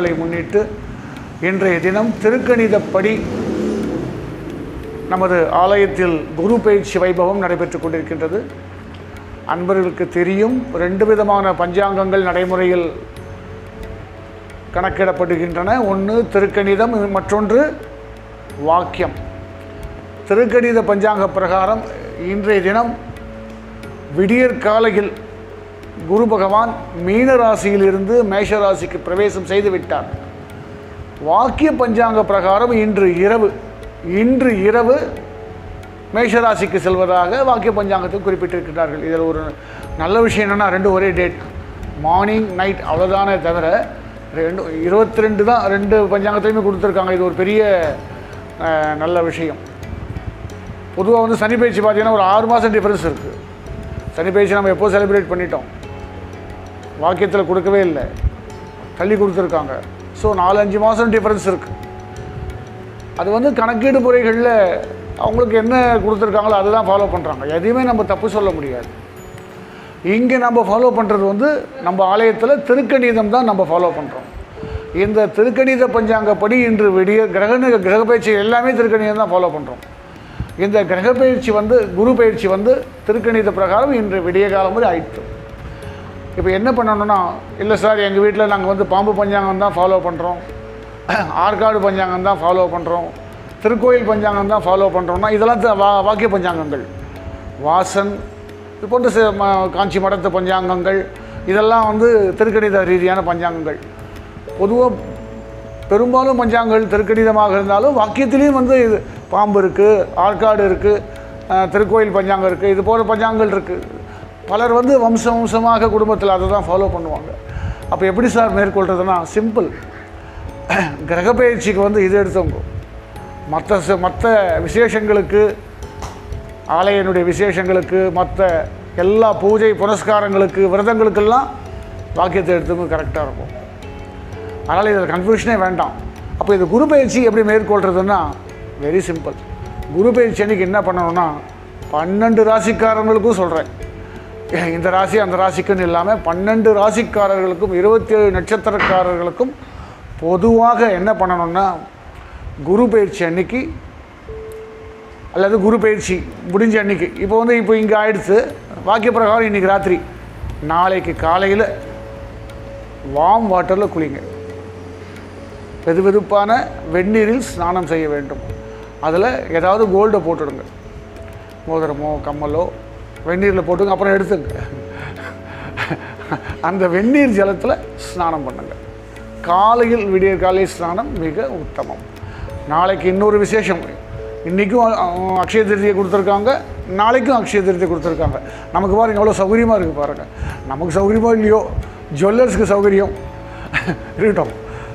நாளை முன்னிட்டு இன்றைய தினம் திருக்கணிதப்படி நமது ஆலயத்தில் குரு பயிற்சி வைபவம் நடைபெற்று கொண்டிருக்கின்றது அன்பர்களுக்கு தெரியும் ரெண்டு விதமான பஞ்சாங்கங்கள் நடைமுறையில் கணக்கிடப்படுகின்றன ஒன்று திருக்கணிதம் மற்றொன்று வாக்கியம் திருக்கணித பஞ்சாங்க பிரகாரம் இன்றைய தினம் விடியற் காலையில் குரு பகவான் மீன ராசியிலிருந்து மேஷ ராசிக்கு பிரவேசம் செய்து விட்டார் வாக்கிய பஞ்சாங்க பிரகாரம் இன்று இரவு இன்று இரவு மேஷராசிக்கு செல்வதாக வாக்கிய பஞ்சாங்கத்தில் குறிப்பிட்டிருக்கிறார்கள் இதில் ஒரு நல்ல விஷயம் என்னென்னா ரெண்டு ஒரே டேட் மார்னிங் நைட் அவ்வளோதானே தவிர ரெண்டு இருபத்தி ரெண்டு தான் ரெண்டு பஞ்சாங்கத்துலையுமே கொடுத்துருக்காங்க இது ஒரு பெரிய அஹ், நல்ல விஷயம் பொதுவாக வந்து சனி பயிற்சி பார்த்தீங்கன்னா ஒரு ஆறு மாதம் டிஃப்ரென்ஸ் இருக்குது சனி பயிற்சி நம்ம எப்போ செலிப்ரேட் பண்ணிட்டோம் வாக்கியத்தில் கொடுக்கவே இல்லை தள்ளி கொடுத்துருக்காங்க ஸோ நாலு அஞ்சு மாதம் டிஃப்ரென்ஸ் இருக்குது அது வந்து கணக்கீடு முறைகளில் அவங்களுக்கு என்ன கொடுத்துருக்காங்களோ அதை தான் ஃபாலோ பண்ணுறாங்க எதையுமே நம்ம தப்பு சொல்ல முடியாது இங்கே நம்ம ஃபாலோ பண்ணுறது வந்து நம்ம ஆலயத்தில் திருக்கணிதம் தான் நம்ம ஃபாலோ பண்ணுறோம் இந்த திருக்கணித பஞ்சாங்கப்படி இன்று விடிய கிரகண கிரக பயிற்சி எல்லாமே திருக்கணிதம் தான் ஃபாலோ பண்ணுறோம் இந்த கிரக பயிற்சி வந்து குரு பயிற்சி வந்து திருக்கணித பிரகாரம் இன்று விடிய காலம் வரை ஆயிடுச்சு இப்போ என்ன பண்ணணும்னா இல்லை சார் எங்கள் வீட்டில் நாங்கள் வந்து பாம்பு பஞ்சாங்கம் தான் ஃபாலோ பண்ணுறோம் ஆற்காடு பஞ்சாங்கம் தான் ஃபாலோ பண்ணுறோம் திருக்கோயில் பஞ்சாங்கம் தான் ஃபாலோ பண்ணுறோம்னா இதெல்லாம் த- வா வாக்கிய பஞ்சாங்கங்கள் வாசன் இது போன்ற சில ம- காஞ்சி மடத்து பஞ்சாங்கங்கள் இதெல்லாம் வந்து திருக்கணித ரீதியான பஞ்சாங்கங்கள் பொதுவாக பெரும்பாலும் பஞ்சாங்கங்கள் திருக்கணிதமாக இருந்தாலும் வாக்கியத்திலையும் வந்து இது பாம்பு இருக்குது ஆற்காடு இருக்குது திருக்கோயில் பஞ்சாங்கம் இருக்குது இது போன்ற பஞ்சாங்கங்கள் இருக்குது பலர் வந்து வம்ச வம்சமாக குடும்பத்தில் அதை தான் ஃபாலோ பண்ணுவாங்க அப்போ எப்படி சார் மேற்கொள்கிறதுனா சிம்பிள் கிரகப்பெயர்ச்சிக்கு வந்து இது எடுத்தவங்க மற்ற ச- மற்ற விசேஷங்களுக்கு ஆலயனுடைய விசேஷங்களுக்கு மற்ற எல்லா பூஜை புனஸ்காரங்களுக்கு விரதங்களுக்கெல்லாம் வாக்கியத்தை எடுத்தவங்க கரெக்டாக இருக்கும் அதனால் இதில் கன்ஃபியூஷனே வேண்டாம் அப்போ இது குரு பயிற்சி எப்படி மேற்கொள்கிறதுன்னா வெரி சிம்பிள் குரு பயிற்சி அன்னைக்கு என்ன பண்ணணும்னா பன்னெண்டு ராசிக்காரங்களுக்கும் சொல்கிறேன் இந்த ராசி அந்த ராசிக்குன்னு இல்லாமல் பன்னெண்டு ராசிக்காரர்களுக்கும் இருபத்தி ஏழு நட்சத்திரக்காரர்களுக்கும் பொதுவாக என்ன பண்ணணும்னா குரு பயிற்சி அன்னைக்கு அல்லது குரு பயிற்சி முடிஞ்ச அன்னைக்கு இப்போ வந்து இப்போ இங்கே ஆயிடுச்சு வாக்கிய பிரகாரம் இன்றைக்கி ராத்திரி நாளைக்கு காலையில் வார்ம் வாட்டரில் குளிங்க வெதுவெதுப்பான வெந்நீரில் ஸ்நானம் செய்ய வேண்டும் அதில் ஏதாவது கோல்டை போட்டுடுங்க மோதிரமோ கம்மலோ வெந்நீரில் போட்டுங்க அப்புறம் எடுத்துங்க அந்த வெந்நீர் ஜலத்தில் ஸ்நானம் பண்ணுங்க காலையில் விடிய காலை ஸ்நானம் மிக உத்தமம் நாளைக்கு இன்னொரு விசேஷம் இன்றைக்கும் அஹ், அக்ஷய திருதியை கொடுத்துருக்காங்க நாளைக்கும் அக்ஷய திருதியை கொடுத்துருக்காங்க நமக்கு பாருங்க எவ்வளோ சௌகரியமாக இருக்குது பாருங்கள் நமக்கு சௌகரியமோ இல்லையோ ஜுவல்லர்ஸ்க்கு சௌகரியம் இருக்கட்டும்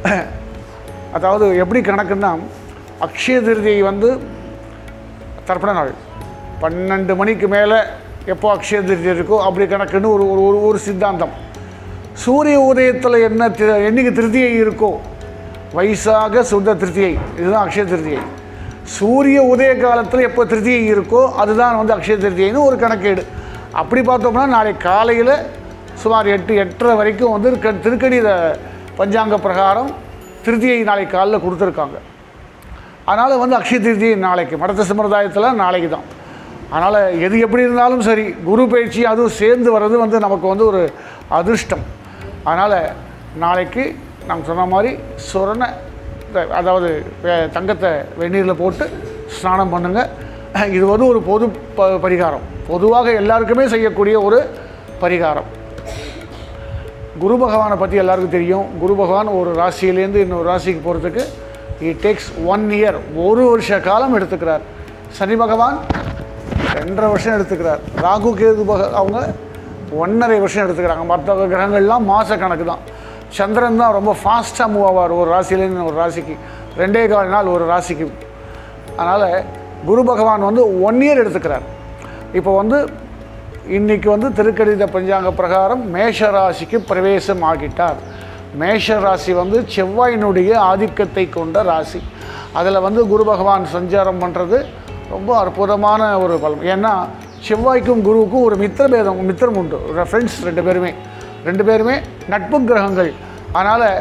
அதாவது எப்படி கணக்குன்னா அக்ஷய திருதியை வந்து தர்ப்பண நாள் பன்னெண்டு மணிக்கு மேலே எப்போ அக்ஷய திருதி இருக்கோ அப்படி கணக்குன்னு ஒரு ஒரு ஒரு ஒரு சித்தாந்தம் சூரிய உதயத்தில் என்ன தி- என்னைக்கு திருதியை இருக்கோ வைசாக சுத்த திருதியை இதுதான் அக்ஷய திருதியை சூரிய உதய காலத்தில் எப்போ திருதியை இருக்கோ அதுதான் வந்து அக்ஷய திருதியைன்னு ஒரு கணக்கேடு அப்படி பார்த்தோம்னா நாளை காலையில் சுமார் எட்டு எட்டரை வரைக்கும் வந்து க- திருக்கணித பஞ்சாங்க பிரகாரம் திருதியை நாளை காலைல கொடுத்துருக்காங்க அதனால் வந்து அக்ஷய திருதி நாளைக்கு மடத்த சம்பிரதாயத்தில் நாளைக்கு தான் அதனால் எது எப்படி இருந்தாலும் சரி குரு பயிற்சி அதுவும் சேர்ந்து வர்றது வந்து நமக்கு வந்து ஒரு அதிர்ஷ்டம் அதனால் நாளைக்கு நாம் சொன்ன மாதிரி சுரண அதாவது வே- தங்கத்தை வெந்நீரில் போட்டு ஸ்நானம் பண்ணுங்கள் இது வந்து ஒரு பொது ப பரிகாரம் பொதுவாக எல்லாருக்குமே செய்யக்கூடிய ஒரு பரிகாரம் குரு பகவானை பற்றி எல்லாருக்கும் தெரியும் குரு பகவான் ஒரு ராசியிலேருந்து இன்னொரு ராசிக்கு போகிறதுக்கு இட் டேக்ஸ் ஒன் இயர் ஒரு வருஷ காலம் எடுத்துக்கிறார் சனி பகவான் ரெண்டரை வருஷம் எடுத்துக்கிறார் ராகு கேது பக அவங்க ஒன்றரை வருஷம் எடுத்துக்கிறாங்க மற்ற கிரகங்கள்லாம் மாத கணக்கு தான் சந்திரன் தான் ரொம்ப ஃபாஸ்ட்டாக மூவ் ஆவார் ஒரு ராசியிலேருந்து ஒரு ராசிக்கு ரெண்டே கால் நாள் ஒரு ராசிக்கு அதனால் குரு பகவான் வந்து ஒன் இயர் எடுத்துக்கிறார் இப்போ வந்து இன்னைக்கு வந்து திருக்கணித பஞ்சாங்க பிரகாரம் மேஷ ராசிக்கு பிரவேசம் ஆகிட்டார் மேஷ ராசி வந்து செவ்வாயினுடைய ஆதிக்கத்தை கொண்ட ராசி அதில் வந்து குரு பகவான் சஞ்சாரம் பண்ணுறது ரொம்ப அற்புதமான ஒரு பலம் ஏன்னா செவ்வாய்க்கும் குருவுக்கும் ஒரு மித்திரபேதம் மித்திரம் உண்டு ஃப்ரெண்ட்ஸ் ரெண்டு பேருமே ரெண்டு பேருமே நட்பு கிரகங்கள் அதனால்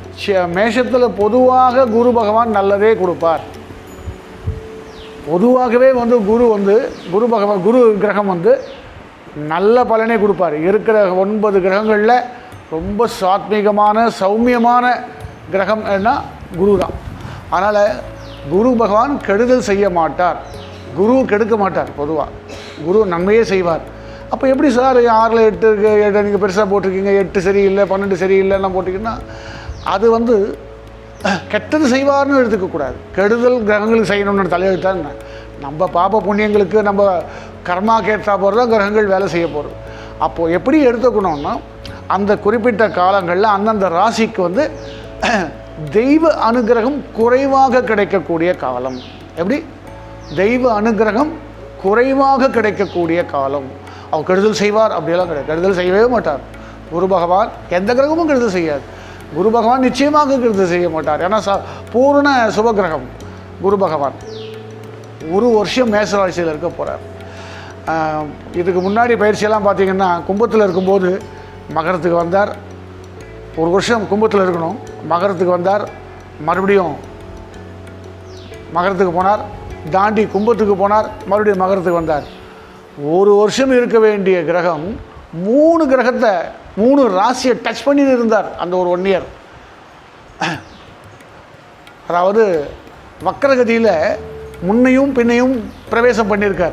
மேஷத்தில் பொதுவாக குரு பகவான் நல்லதே கொடுப்பார் பொதுவாகவே வந்து குரு வந்து குரு பகவான் குரு கிரகம் வந்து நல்ல பலனை கொடுப்பார் இருக்கிற ஒன்பது கிரகங்களில் ரொம்ப சாத்மீகமான சௌமியமான கிரகம் என்ன குரு தான் அதனால் குரு பகவான் கெடுதல் செய்ய மாட்டார் குரு கெடுக்க மாட்டார் பொதுவாக குரு நன்மையே செய்வார் அப்போ எப்படி சார் ஆறில் எட்டு இருக்கு, எட்டு நீங்கள் பெருசாக போட்டிருக்கீங்க எட்டு சரியில்லை பன்னெண்டு சரியில்லைன்னா போட்டிங்கன்னா அது வந்து கெட்டது செய்வார்னு எடுத்துக்கக்கூடாது கெடுதல் கிரகங்களுக்கு செய்யணும்னு தலையெழுத்தான் நம்ம பாப புண்ணியங்களுக்கு நம்ம கர்மா கேட்டா போகிறது தான் கிரகங்கள் வேலை செய்ய போகிறது அப்போது எப்படி எடுத்துக்கணும்னா அந்த குறிப்பிட்ட காலங்களில் அந்தந்த ராசிக்கு வந்து தெய்வ அனுகிரகம் குறைவாக கிடைக்கக்கூடிய காலம் எப்படி தெய்வ அனுகிரகம் குறைவாக கிடைக்கக்கூடிய காலம் அவர் கெடுதல் செய்வார் அப்படியெல்லாம் கிடையாது கெடுதல் செய்யவே மாட்டார் குரு பகவான் எந்த கிரகமும் கெடுதல் செய்யாது குரு பகவான் நிச்சயமாக கெடுதல் செய்ய மாட்டார் ஏன்னா ச பூர்ண சுபகிரகம் குரு பகவான் ஒரு வருஷம் மேசராசியில் இருக்க போகிறார் இதுக்கு முன்னாடி பயிற்சியெல்லாம் பார்த்தீங்கன்னா கும்பத்தில் இருக்கும்போது மகரத்துக்கு வந்தார் ஒரு வருஷம் கும்பத்தில் இருக்கணும் மகரத்துக்கு வந்தார் மறுபடியும் மகரத்துக்கு போனார் தாண்டி கும்பத்துக்கு போனார் மறுபடியும் மகரத்துக்கு வந்தார் ஒரு வருஷம் இருக்க வேண்டிய கிரகம் மூணு கிரகத்தை மூணு ராசியை டச் பண்ணி இருந்தார் அந்த ஒரு ஒன் இயர் அதாவது வக்கரகதியில் முன்னையும் பின்னையும் பிரவேசம் பண்ணியிருக்கார்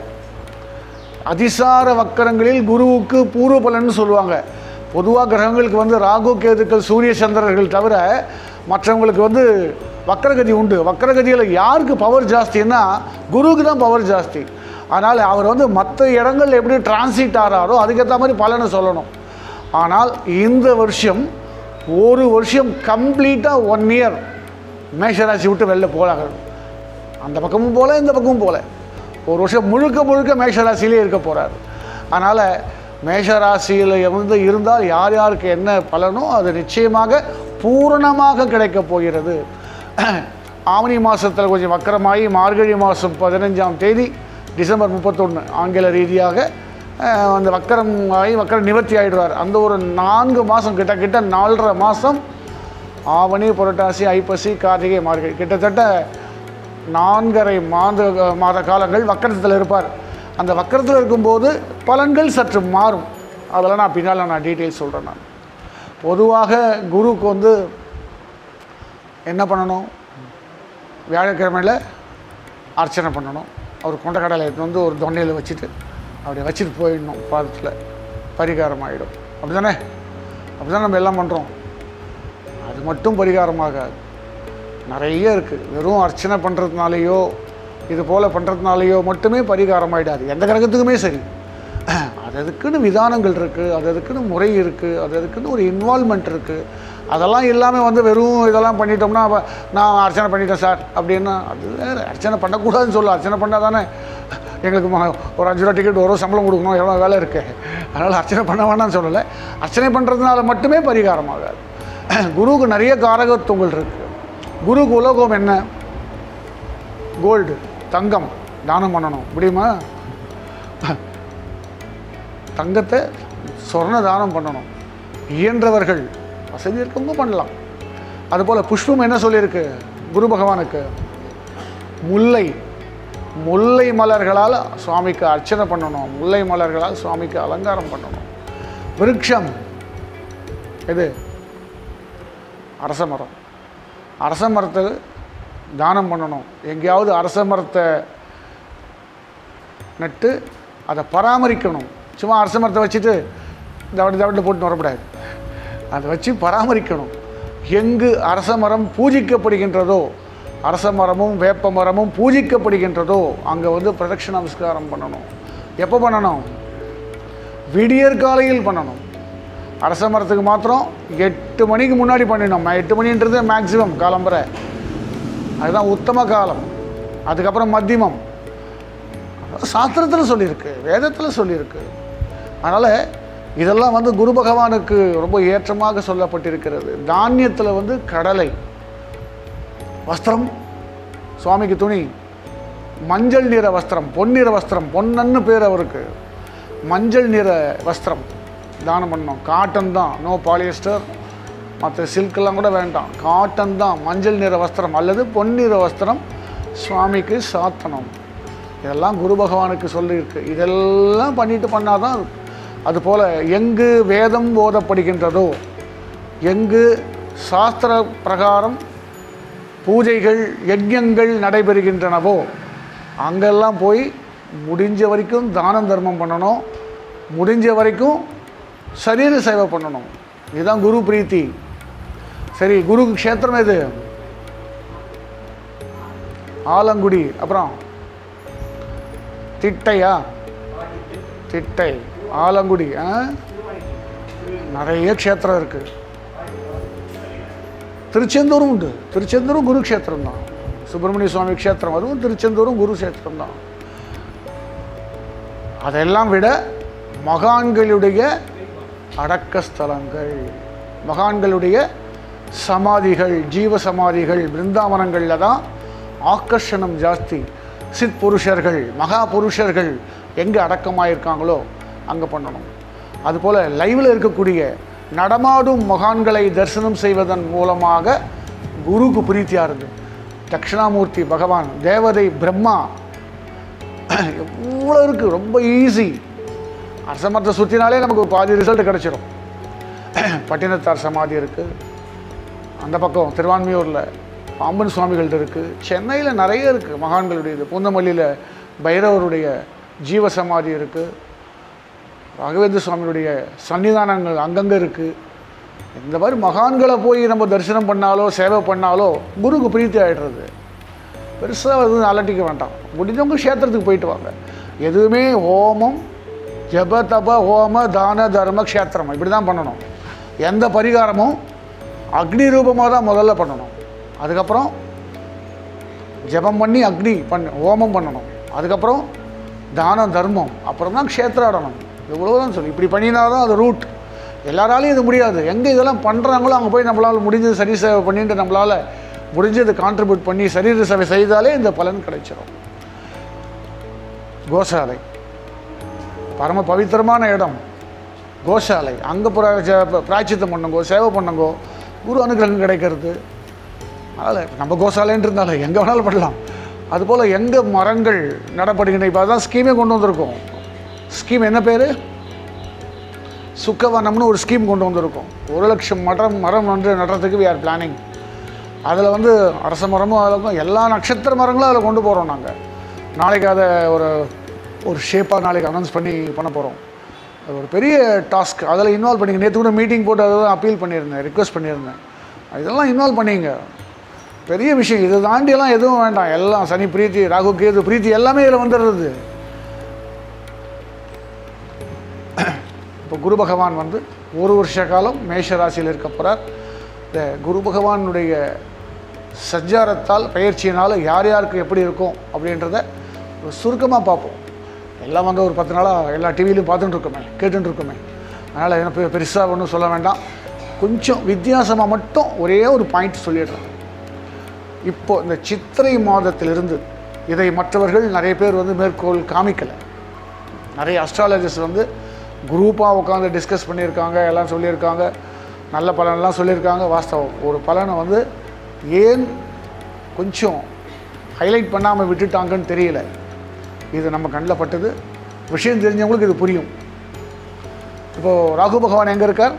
அதிசார வக்கரங்களில் குருவுக்கு பூர்வ பலன்னு சொல்லுவாங்க பொதுவாக கிரகங்களுக்கு வந்து ராகு கேதுக்கள் சூரிய சந்திரர்கள் தவிர மற்றவங்களுக்கு வந்து வக்கரகதி உண்டு வக்கரகதியில் யாருக்கு பவர் ஜாஸ்தின்னா குருவுக்கு தான் பவர் ஜாஸ்தி ஆனால் அவர் வந்து மற்ற இடங்கள் எப்படி டிரான்சிட் ஆகிறாரோ அதுக்கேற்ற மாதிரி பலனை சொல்லணும் ஆனால் இந்த வருஷம் ஒரு வருஷம் கம்ப்ளீட்டாக ஒன் இயர் மேஷராசி விட்டு வெளில போகலாங்க அந்த பக்கமும் போல இந்த பக்கமும் போல ஒரு வருஷம் முழுக்க முழுக்க மேஷராசியிலே இருக்க போகிறார் அதனால் மேஷராசியில் இருந்து இருந்தால் யார் யாருக்கு என்ன பலனோ அது நிச்சயமாக பூரணமாக கிடைக்கப் போகிறது ஆவணி மாதத்தில் கொஞ்சம் வக்கரமாகி மார்கழி மாதம் பதினஞ்சாம் தேதி டிசம்பர் முப்பத்தொன்று ஆங்கில ரீதியாக அஹ், அந்த வக்கரம் ஆகி வக்கரம் நிவர்த்தி ஆகிடுவார் அந்த ஒரு நான்கு மாதம் கிட்ட கிட்ட நாலரை மாதம் ஆவணி புரட்டாசி ஐப்பசி கார்த்திகை மார்கழி கிட்டத்தட்ட நான்கரை மாத மாத காலங்கள் வக்கரத்தில் இருப்பார் அந்த வக்கரத்தில் இருக்கும்போது பலன்கள் சற்று மாறும் அதெல்லாம் நான் பின்னால் நான் டீட்டெயில்ஸ் சொல்கிறேன் நான் பொதுவாக குருவுக்கு வந்து என்ன பண்ணணும் வியாழக்கிழமையில் அர்ச்சனை பண்ணணும் அவர் கொண்டக்கடலை எடுத்துட்டு வந்து ஒரு தொண்டையில் வச்சுட்டு அப்படியே வச்சுட்டு போயிடணும் பாதத்தில் பரிகாரம் ஆகிடும் அப்படி தானே அப்படி தான் நம்ம எல்லாம் பண்ணுறோம் அது மட்டும் பரிகாரமாகாது நிறைய இருக்குது வெறும் அர்ச்சனை பண்ணுறதுனாலையோ இது போல் பண்ணுறதுனாலையோ மட்டுமே பரிகாரம் ஆகிடாது எந்த கிரகத்துக்குமே சரி அது அதுக்குன்னு விதானங்கள் இருக்குது அது அதுக்குன்னு முறை இருக்குது அது அதுக்குன்னு ஒரு இன்வால்மெண்ட் இருக்குது அதெல்லாம் இல்லாமல் வந்து வெறும் இதெல்லாம் பண்ணிட்டோம்னா அப்ப நான் அர்ச்சனை பண்ணிட்டேன் சார் அப்படின்னா அது வேறு அர்ச்சனை பண்ணக்கூடாதுன்னு சொல்ல அர்ச்சனை பண்ணால் தானே எங்களுக்கு ம- ஒரு அஞ்சு ரூபா டிக்கெட் வரும் சம்பளம் கொடுக்கணும் எவ்வளோ வேலை இருக்குது அதனால் அர்ச்சனை பண்ண வேணாம்னு சொல்லலை அர்ச்சனை பண்ணுறதுனால மட்டுமே பரிகாரம் ஆகாது குருவுக்கு நிறைய காரகத்துவங்கள் இருக்குது குருவுக்கு உலோகம் என்ன கோல்டு தங்கம் தானம் பண்ணணும் முடியுமா தங்கத்தை சொர்ண தானம் பண்ணணும் இயன்றவர்கள் வசதி இருக்கவங்க பண்ணலாம் அதுபோல் புஷ்பம் என்ன சொல்லியிருக்கு குரு பகவானுக்கு முல்லை முல்லை மலர்களால் சுவாமிக்கு அர்ச்சனை பண்ணணும் முல்லை மலர்களால் சுவாமிக்கு அலங்காரம் பண்ணணும் விருட்சம் எது அரச மரம் அரச மரத்தை தானம் பண்ணணும் எங்கேயாவது அரச மரத்தை நட்டு அதை பராமரிக்கணும் சும்மா அரச மரத்தை வச்சுட்டு தவடு தவட்டில் போட்டு வரக்கூடாது அதை வச்சு பராமரிக்கணும் எங்கு அரச மரம் பூஜிக்கப்படுகின்றதோ அரச மரமும் வேப்ப மரமும் பூஜிக்கப்படுகின்றதோ அங்கே வந்து பிரதட்சண நமஸ்காரம் பண்ணணும் எப்போ பண்ணணும் விடியற் காலையில் பண்ணணும் அரச மரத்துக்கு மாத்திரம் எட்டு மணிக்கு முன்னாடி பண்ணிடணும் எட்டு மணின்றது மேக்ஸிமம் காலம்பரை அதுதான் உத்தம காலம் அதுக்கப்புறம் மத்தியமம் சாஸ்திரத்தில் சொல்லியிருக்கு வேதத்தில் சொல்லியிருக்கு அதனால் இதெல்லாம் வந்து குரு பகவானுக்கு ரொம்ப ஏற்றமாக சொல்லப்பட்டிருக்கிறது தானியத்தில் வந்து கடலை வஸ்திரம் சுவாமிக்கு துணி மஞ்சள் நிற வஸ்திரம் பொன்னிற வஸ்திரம் பொன்னன்னு பேர் அவருக்கு மஞ்சள் நிற வஸ்திரம் தானம் பண்ணோம் காட்டன் தான் நோ பாலியஸ்டர் மற்ற சில்கெல்லாம் கூட வேண்டாம் காட்டன் தான் மஞ்சள் நிற வஸ்திரம் அல்லது பொன்னிற வஸ்திரம் சுவாமிக்கு சாத்தனம் இதெல்லாம் குரு பகவானுக்கு சொல்லியிருக்கு இதெல்லாம் பண்ணிட்டு பண்ணாதான் அதுபோல் எங்கு வேதம் போதப்படுகின்றதோ எங்கு சாஸ்திர பிரகாரம் பூஜைகள் யஜ்யங்கள் நடைபெறுகின்றனவோ அங்கெல்லாம் போய் முடிஞ்ச வரைக்கும் தானம் தர்மம் பண்ணணும் முடிஞ்ச வரைக்கும் சரீர சேவை பண்ணணும் இதுதான் குரு பிரீத்தி சரி குரு க்ஷேத்திரம் எது ஆலங்குடி அப்புறம் திட்டையா திட்டை ஆலங்குடி ஆ நிறைய க்ஷேத்திரம் இருக்கு திருச்செந்தூரும் உண்டு திருச்செந்தூரும் குரு க்ஷேத்திரம் தான் சுப்பிரமணிய சுவாமி க்ஷேத்திரம் அதுவும் திருச்செந்தூரும் குரு க்ஷேத்திரம் தான் அதெல்லாம் விட மகான்களுடைய அடக்க ஸ்தலங்கள் மகான்களுடைய சமாதிகள் ஜீவ சமாதிகள் பிருந்தாவனங்களில் தான் ஆக்கர்ஷணம் ஜாஸ்தி சித் புருஷர்கள் மகா புருஷர்கள் எங்கே அடக்கமாயிருக்காங்களோ அங்கே பண்ணணும் அதுபோல் லைவில் இருக்கக்கூடிய நடமாடும் மகான்களை தரிசனம் செய்வதன் மூலமாக குருக்கு பிரீத்தியாக இருக்கு தட்சிணாமூர்த்தி பகவான் தேவதை பிரம்மா எவ்வளோ இருக்குது ரொம்ப ஈஸி அரசமரத்தை சுற்றினாலே நமக்கு பாதி ரிசல்ட் கிடச்சிரும் பட்டினத்தார் சமாதி இருக்குது அந்த பக்கம் திருவான்மியூரில் பாம்பன் சுவாமிகள்ட்ட இருக்குது சென்னையில் நிறைய இருக்குது மகான்களுடையது பூந்தமல்லியில் பைரவருடைய ஜீவ சமாதி இருக்குது ராகவேந்திர சுவாமியுடைய சன்னிதானங்கள் அங்கங்கே இருக்குது இந்த மாதிரி மகான்களை போய் நம்ம தரிசனம் பண்ணாலோ சேவை பண்ணாலோ குருக்கு பிரீத்தி ஆகிடுறது பெருசாக அது அலட்டிக்க வேண்டாம் முடிஞ்சவங்க க்ஷேத்திரத்துக்கு போயிட்டு வாங்க எதுவுமே ஹோமம் ஜப தப ஹோம தான தர்ம க்ஷேத்திரம் இப்படி தான் பண்ணணும் எந்த பரிகாரமும் அக்னி ரூபமாக தான் முதல்ல பண்ணணும் அதுக்கப்புறம் ஜெபம் பண்ணி அக்னி பண்ண ஹோமம் பண்ணணும் அதுக்கப்புறம் தானம் தர்மம் அப்புறம் தான் க்ஷேத்திராடனம் இவ்வளோதான் சொல்லி இப்படி பண்ணினா தான் அது ரூட் எல்லாராலையும் இது முடியாது எங்கே இதெல்லாம் பண்ணுறாங்களோ அங்கே போய் நம்மளால் முடிஞ்சது சரி சேவை பண்ணிட்டு நம்மளால் முடிஞ்சது கான்ட்ரிபியூட் பண்ணி சரீர சேவை செய்தாலே இந்த பலன் கிடைச்சிரும் கோசாலை பரம பவித்திரமான இடம் கோசாலை அங்கே பிராய்ச்சித்தம் பண்ணுங்கோ சேவை பண்ணுங்கோ குரு அனுகிரகம் கிடைக்கிறது அதனால் நம்ம கோசாலைன்னு இருந்தாலும் எங்கே வேணாலும் பண்ணலாம் அதுபோல் எங்கே மரங்கள் நடப்படுகின்ற இப்போ அதான் ஸ்கீமே கொண்டு வந்திருக்கோம் ஸ்கீம் என்ன பேர் சுக்கவனம்னு ஒரு ஸ்கீம் கொண்டு வந்திருக்கோம் ஒரு லட்சம் மரம் மரம் வந்து நடுறதுக்கு வி ஆர் பிளானிங் அதில் வந்து அரச மரமும் அதில் வந்து எல்லா நட்சத்திர மரங்களும் அதில் கொண்டு போகிறோம் நாங்கள் நாளைக்கு அதை ஒரு ஒரு ஷேப்பாக நாளைக்கு அனௌன்ஸ் பண்ணி பண்ண போகிறோம் அது ஒரு பெரிய டாஸ்க் அதில் இன்வால்வ் பண்ணிங்க நேற்று கூட மீட்டிங் போட்டு அதை தான் அப்பீல் பண்ணியிருந்தேன் ரிக்வெஸ்ட் பண்ணியிருந்தேன் இதெல்லாம் இன்வால்வ் பண்ணிங்க பெரிய விஷயம் இதை தாண்டியெல்லாம் எதுவும் வேண்டாம் எல்லாம் சனி பிரீத்தி ராகு கேது பிரீத்தி எல்லாமே இதில் வந்துடுறது இப்போ குரு பகவான் வந்து ஒரு வருஷ காலம் மேஷ ராசியில் இருக்க போகிறார் இந்த குரு பகவானுடைய சஞ்சாரத்தால் பயிற்சியினால் யார் யாருக்கு எப்படி இருக்கும் அப்படின்றத ஒரு சுருக்கமாக பார்ப்போம் எல்லாம் வந்து ஒரு பத்து நாளாக எல்லா டிவிலையும் பார்த்துட்டு இருக்கோமே கேட்டுட்டு இருக்கோமே அதனால் என்ன பெ- பெருசாக ஒன்றும் சொல்ல வேண்டாம் கொஞ்சம் வித்தியாசமாக மட்டும் ஒரே ஒரு பாயிண்ட் சொல்லிடுறேன் இப்போ இந்த சித்திரை மாதத்திலிருந்து இதை மற்றவர்கள் நிறைய பேர் வந்து மேற்கோள் காமிக்கலை நிறைய அஸ்ட்ராலஜிஸ்ட் வந்து குரூப்பாக உட்காந்து டிஸ்கஸ் பண்ணியிருக்காங்க எல்லாம் சொல்லியிருக்காங்க நல்ல பலன்லாம் சொல்லியிருக்காங்க வாஸ்தவம் ஒரு பலனை வந்து ஏன் கொஞ்சம் ஹைலைட் பண்ணாமல் விட்டுட்டாங்கன்னு தெரியல இது நம்ம கண்ணில் பட்டது விஷயம் தெரிஞ்சவங்களுக்கு இது புரியும் இப்போது ராகு பகவான் எங்கே இருக்கார்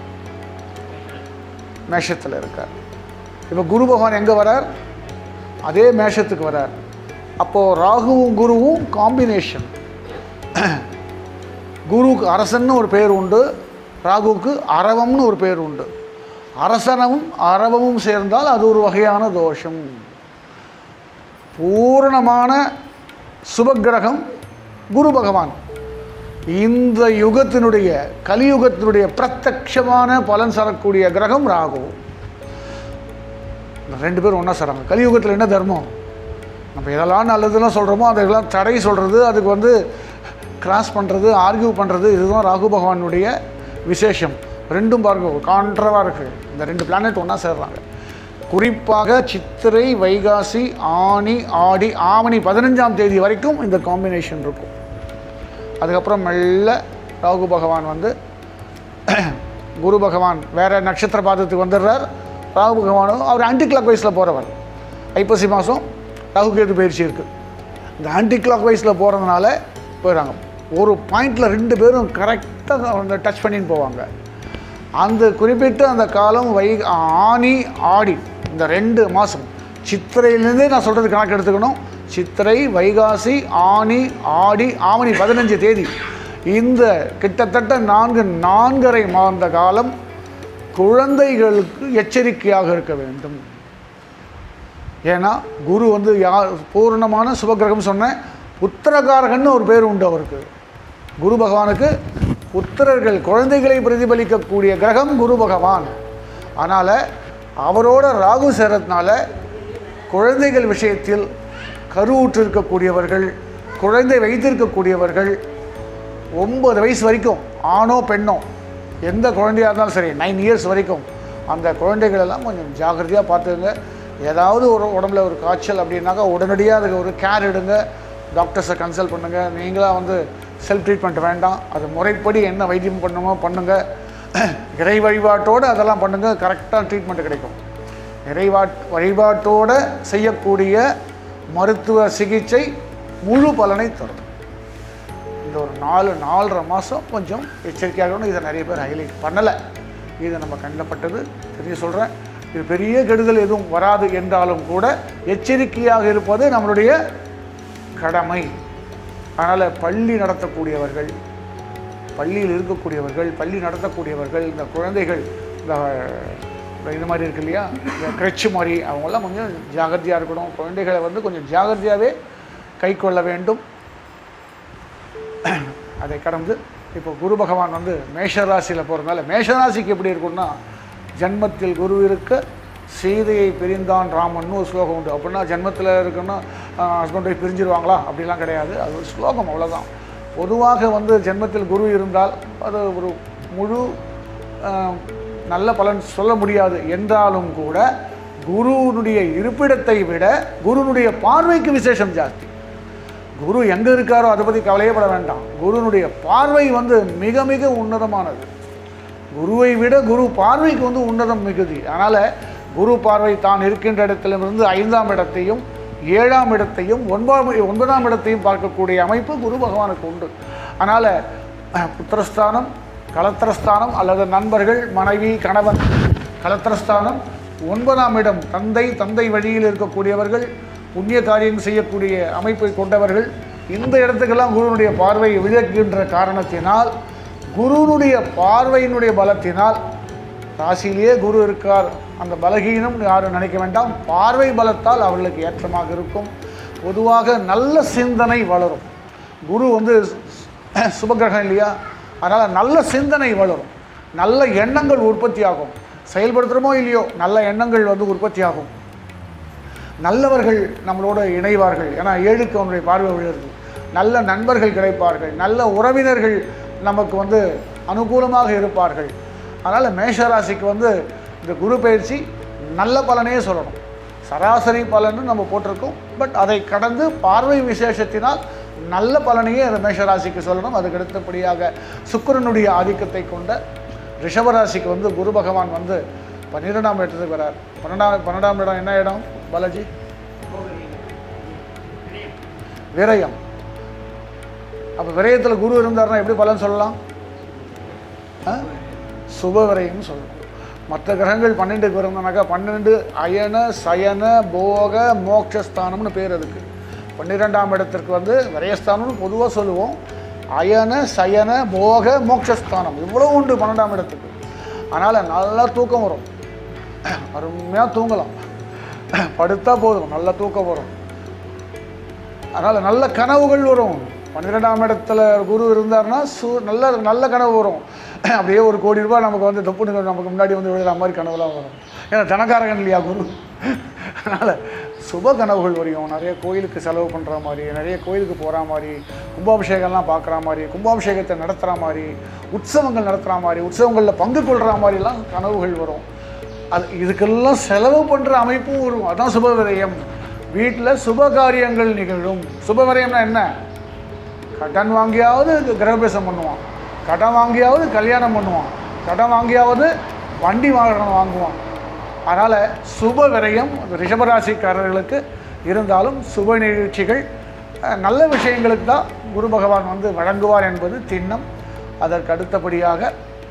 மேஷத்தில் இருக்கார் இப்போ குரு பகவான் எங்கே வரார் அதே மேஷத்துக்கு வரார் அப்போது ராகுவும் குருவும் காம்பினேஷன் குருவுக்கு அரசன்னு ஒரு பேர் உண்டு ராகுவுக்கு அரவம்னு ஒரு பேர் உண்டு அரசனமும் அரவமும் சேர்ந்தால் அது ஒரு வகையான தோஷம் பூரணமான சுபக்கிரகம் குரு பகவான் இந்த யுகத்தினுடைய கலியுகத்தினுடைய பிரத்யக்ஷமான பலன் தரக்கூடிய கிரகம் ராகு இந்த ரெண்டு பேரும் ஒன்றா சொல்கிறாங்க கலியுகத்தில் என்ன தர்மம் நம்ம எதெல்லாம் நல்லதுலாம் சொல்கிறோமோ அதெல்லாம் தடை சொல்கிறது அதுக்கு வந்து கிராஸ் பண்ணுறது ஆர்கியூ பண்ணுறது இதுதான் ராகு பகவானுடைய விசேஷம் ரெண்டும் பாருங்க கான்ட்ரவாக இருக்குது இந்த ரெண்டு பிளானட் ஒன்றா சேர்றாங்க குறிப்பாக சித்திரை வைகாசி ஆனி ஆடி ஆவணி பதினஞ்சாம் தேதி வரைக்கும் இந்த காம்பினேஷன் இருக்கும் அதுக்கப்புறம் மெல்ல ராகு பகவான் வந்து குரு பகவான் வேறு நட்சத்திர பாதத்துக்கு வந்துடுறார் ராகு பகவானும் அவர் ஆன்டி கிளாக் வைஸில் போகிறவர் ஐப்பசி மாதம் ராகு கேது பயிற்சி இருக்குது இந்த ஆன்டி கிளாக் வைஸில் போகிறதுனால போயிடுறாங்க ஒரு பாயிண்டில் ரெண்டு பேரும் கரெக்டாக அந்த டச் பண்ணின்னு போவாங்க அந்த குறிப்பிட்ட அந்த காலம் வை ஆனி ஆடி இந்த ரெண்டு மாதம் சித்திரையிலேருந்தே நான் சொல்கிறது கணக்கு எடுத்துக்கணும் சித்திரை வைகாசி ஆனி ஆடி ஆவணி பதினஞ்சு தேதி இந்த கிட்டத்தட்ட நான்கு நான்கரை மாத காலம் குழந்தைகளுக்கு எச்சரிக்கையாக இருக்க வேண்டும் ஏன்னா குரு வந்து யார் பூர்ணமான சுபகிரகம் சொன்னேன் உத்தரகாரகன்னு ஒரு பேர் உண்டு அவருக்கு குரு பகவானுக்கு புத்திரர்கள் குழந்தைகளை பிரதிபலிக்கக்கூடிய கிரகம் குரு பகவான் அதனால் அவரோட ராகு சேரத்தினால குழந்தைகள் விஷயத்தில் கருவுற்று இருக்கக்கூடியவர்கள் குழந்தை வைத்திருக்கக்கூடியவர்கள் ஒன்பது வயசு வரைக்கும் ஆணோ பெண்ணோ எந்த குழந்தையாக இருந்தாலும் சரி நைன் இயர்ஸ் வரைக்கும் அந்த குழந்தைகள் எல்லாம் கொஞ்சம் ஜாக்கிரதையாக பார்த்துங்க ஏதாவது ஒரு உடம்புல ஒரு காய்ச்சல் அப்படின்னாக்கா உடனடியாக அதுக்கு ஒரு கேர் எடுங்க டாக்டர்ஸை கன்சல்ட் பண்ணுங்கள் நீங்களாக வந்து செல்ஃப் ட்ரீட்மெண்ட் வேண்டாம் அது முறைப்படி என்ன வைத்தியம் பண்ணுமோ பண்ணுங்கள் இறை வழிபாட்டோடு அதெல்லாம் பண்ணுங்கள் கரெக்டாக ட்ரீட்மெண்ட் கிடைக்கும் இறைவாட் வழிபாட்டோடு செய்யக்கூடிய மருத்துவ சிகிச்சை முழு பலனை தரும் இந்த ஒரு நாலு நாலரை மாதம் கொஞ்சம் எச்சரிக்கையாக இருக்கணும் இதை நிறைய பேர் ஹைலைட் பண்ணலை இது நம்ம கண்ணப்பட்டது தெரிய சொல்கிறேன் இது பெரிய கெடுதல் எதுவும் வராது என்றாலும் கூட எச்சரிக்கையாக இருப்பது நம்மளுடைய கடமை அதனால் பள்ளி நடத்தக்கூடியவர்கள் பள்ளியில் இருக்கக்கூடியவர்கள் பள்ளி நடத்தக்கூடியவர்கள் இந்த குழந்தைகள் இந்த இந்த இது மாதிரி இருக்கு இல்லையா இந்த கிரட்சி மாதிரி அவங்கெல்லாம் கொஞ்சம் ஜாகிரதையாக இருக்கணும் குழந்தைகளை வந்து கொஞ்சம் ஜாகிரதையாகவே கை கொள்ள வேண்டும் அதை கடந்து இப்போ குரு பகவான் வந்து மேஷராசியில் போகிறதுனால மேஷராசிக்கு எப்படி இருக்கும்னா ஜன்மத்தில் குரு இருக்க சீதையை பிரிந்தான் ராமன் ஒரு ஸ்லோகம் உண்டு அப்படின்னா ஜன்மத்தில் இருக்குன்னா ஹஸ்பண்டை பிரிஞ்சிருவாங்களா அப்படிலாம் கிடையாது அது ஒரு ஸ்லோகம் அவ்வளோதான் பொதுவாக வந்து ஜென்மத்தில் குரு இருந்தால் அது ஒரு முழு ஆஹ், நல்ல பலன் சொல்ல முடியாது என்றாலும் கூட குருனுடைய இருப்பிடத்தை விட குருனுடைய பார்வைக்கு விசேஷம் ஜாஸ்தி குரு எங்கே இருக்காரோ அதை பற்றி கவலையே பட வேண்டாம் குருனுடைய பார்வை வந்து மிக மிக உன்னதமானது குருவை விட குரு பார்வைக்கு வந்து உன்னதம் மிகுதி அதனால் குரு பார்வை தான் இருக்கின்ற இடத்திலிருந்து ஐந்தாம் இடத்தையும் ஏழாம் இடத்தையும் ஒன்பதாம் ஒன்பதாம் இடத்தையும் பார்க்கக்கூடிய அமைப்பு குரு பகவானுக்கு உண்டு அதனால் புத்திரஸ்தானம் கலத்திரஸ்தானம் அல்லது நண்பர்கள் மனைவி கணவன் கலத்திரஸ்தானம் ஒன்பதாம் இடம் தந்தை தந்தை வழியில் இருக்கக்கூடியவர்கள் புண்ணிய காரியம் செய்யக்கூடிய அமைப்பை கொண்டவர்கள் இந்த இடத்துக்கெல்லாம் குருனுடைய பார்வை விளக்குகின்ற காரணத்தினால் குருனுடைய பார்வையினுடைய பலத்தினால் ராசியிலேயே குரு இருக்கார் அந்த பலகீனம் யாரும் நினைக்க வேண்டாம் பார்வை பலத்தால் அவர்களுக்கு ஏற்றமாக இருக்கும் பொதுவாக நல்ல சிந்தனை வளரும் குரு வந்து சு- சுபகிரகம் இல்லையா அதனால் நல்ல சிந்தனை வளரும் நல்ல எண்ணங்கள் உற்பத்தி ஆகும் செயல்படுத்துகிறோமோ இல்லையோ நல்ல எண்ணங்கள் வந்து உற்பத்தி ஆகும் நல்லவர்கள் நம்மளோட இணைவார்கள் ஏன்னா ஏழுக்கு அவனுடைய பார்வை விழுது நல்ல நண்பர்கள் கிடைப்பார்கள் நல்ல உறவினர்கள் நமக்கு வந்து அனுகூலமாக இருப்பார்கள் அதனால் மேஷராசிக்கு வந்து இந்த குரு பயிற்சி நல்ல பலனே சொல்லணும் சராசரி பலன்னு நம்ம போட்டிருக்கோம் பட் அதை கடந்து பார்வை விசேஷத்தினால் நல்ல பலனையே அந்த மேஷராசிக்கு சொல்லணும் அதுக்கு அடுத்தபடியாக சுக்கிரனுடைய ஆதிக்கத்தை கொண்ட ரிஷபராசிக்கு வந்து குரு பகவான் வந்து பன்னிரெண்டாம் இடத்துக்கு வரார் பன்னெண்டாம் பன்னெண்டாம் இடம் என்ன இடம் பாலாஜி விரயம் அப்போ விரயத்தில் குரு இருந்தாருன்னா எப்படி பலன் சொல்லலாம் ஆ? சுப விரயம்னு சொல்லணும் மற்ற கிரகங்கள் பன்னெண்டுக்கு இருந்தானாக்கா பன்னெண்டு அயன சயன போக மோட்சஸ்தானம்னு பேர் அதுக்கு பன்னிரெண்டாம் இடத்திற்கு வந்து விரயஸ்தானம்னு பொதுவாக சொல்லுவோம் அயன சயன போக மோட்சஸ்தானம் இவ்வளோ உண்டு பன்னெண்டாம் இடத்துக்கு அதனால் நல்லா தூக்கம் வரும் அருமையாக தூங்கலாம் படுத்தா போதும் நல்ல தூக்கம் வரும் அதனால் நல்ல கனவுகள் வரும் பன்னிரெண்டாம் இடத்துல குரு இருந்தாருன்னா சு நல்ல நல்ல கனவு வரும் அப்படியே ஒரு கோடி ரூபாய் நமக்கு வந்து தொப்புன்னு நமக்கு முன்னாடி வந்து விழுற மாதிரி கனவுலாம் வரும் ஏன்னா தனக்காரகன் இல்லையா குரு அதனால் சுப கனவுகள் வரையும் நிறைய கோயிலுக்கு செலவு பண்ணுற மாதிரி நிறைய கோயிலுக்கு போகிற மாதிரி கும்பாபிஷேகம்லாம் பார்க்குற மாதிரி கும்பாபிஷேகத்தை நடத்துகிற மாதிரி உற்சவங்கள் நடத்துகிற மாதிரி உற்சவங்களில் பங்கு கொள்கிற மாதிரிலாம் கனவுகள் வரும் அது இதுக்கெல்லாம் செலவு பண்ணுற அமைப்பும் வரும் அதான் சுப விரயம் வீட்டில் சுப காரியங்கள் நிகழும் சுப விரயம்னா என்ன கடன் வாங்கியாவது கிரகபிரவேசம் பண்ணுவான் கடன் வாங்கியாவது கல்யாணம் பண்ணுவான் கடன் வாங்கியாவது வண்டி வாகனம் வாங்குவான் அதனால் சுப விரயம் ரிஷபராசிக்காரர்களுக்கு இருந்தாலும் சுப நிகழ்ச்சிகள் அஹ், நல்ல விஷயங்களுக்கு தான் குரு பகவான் வந்து வழங்குவார் என்பது திண்ணம் அதற்கு அடுத்தபடியாக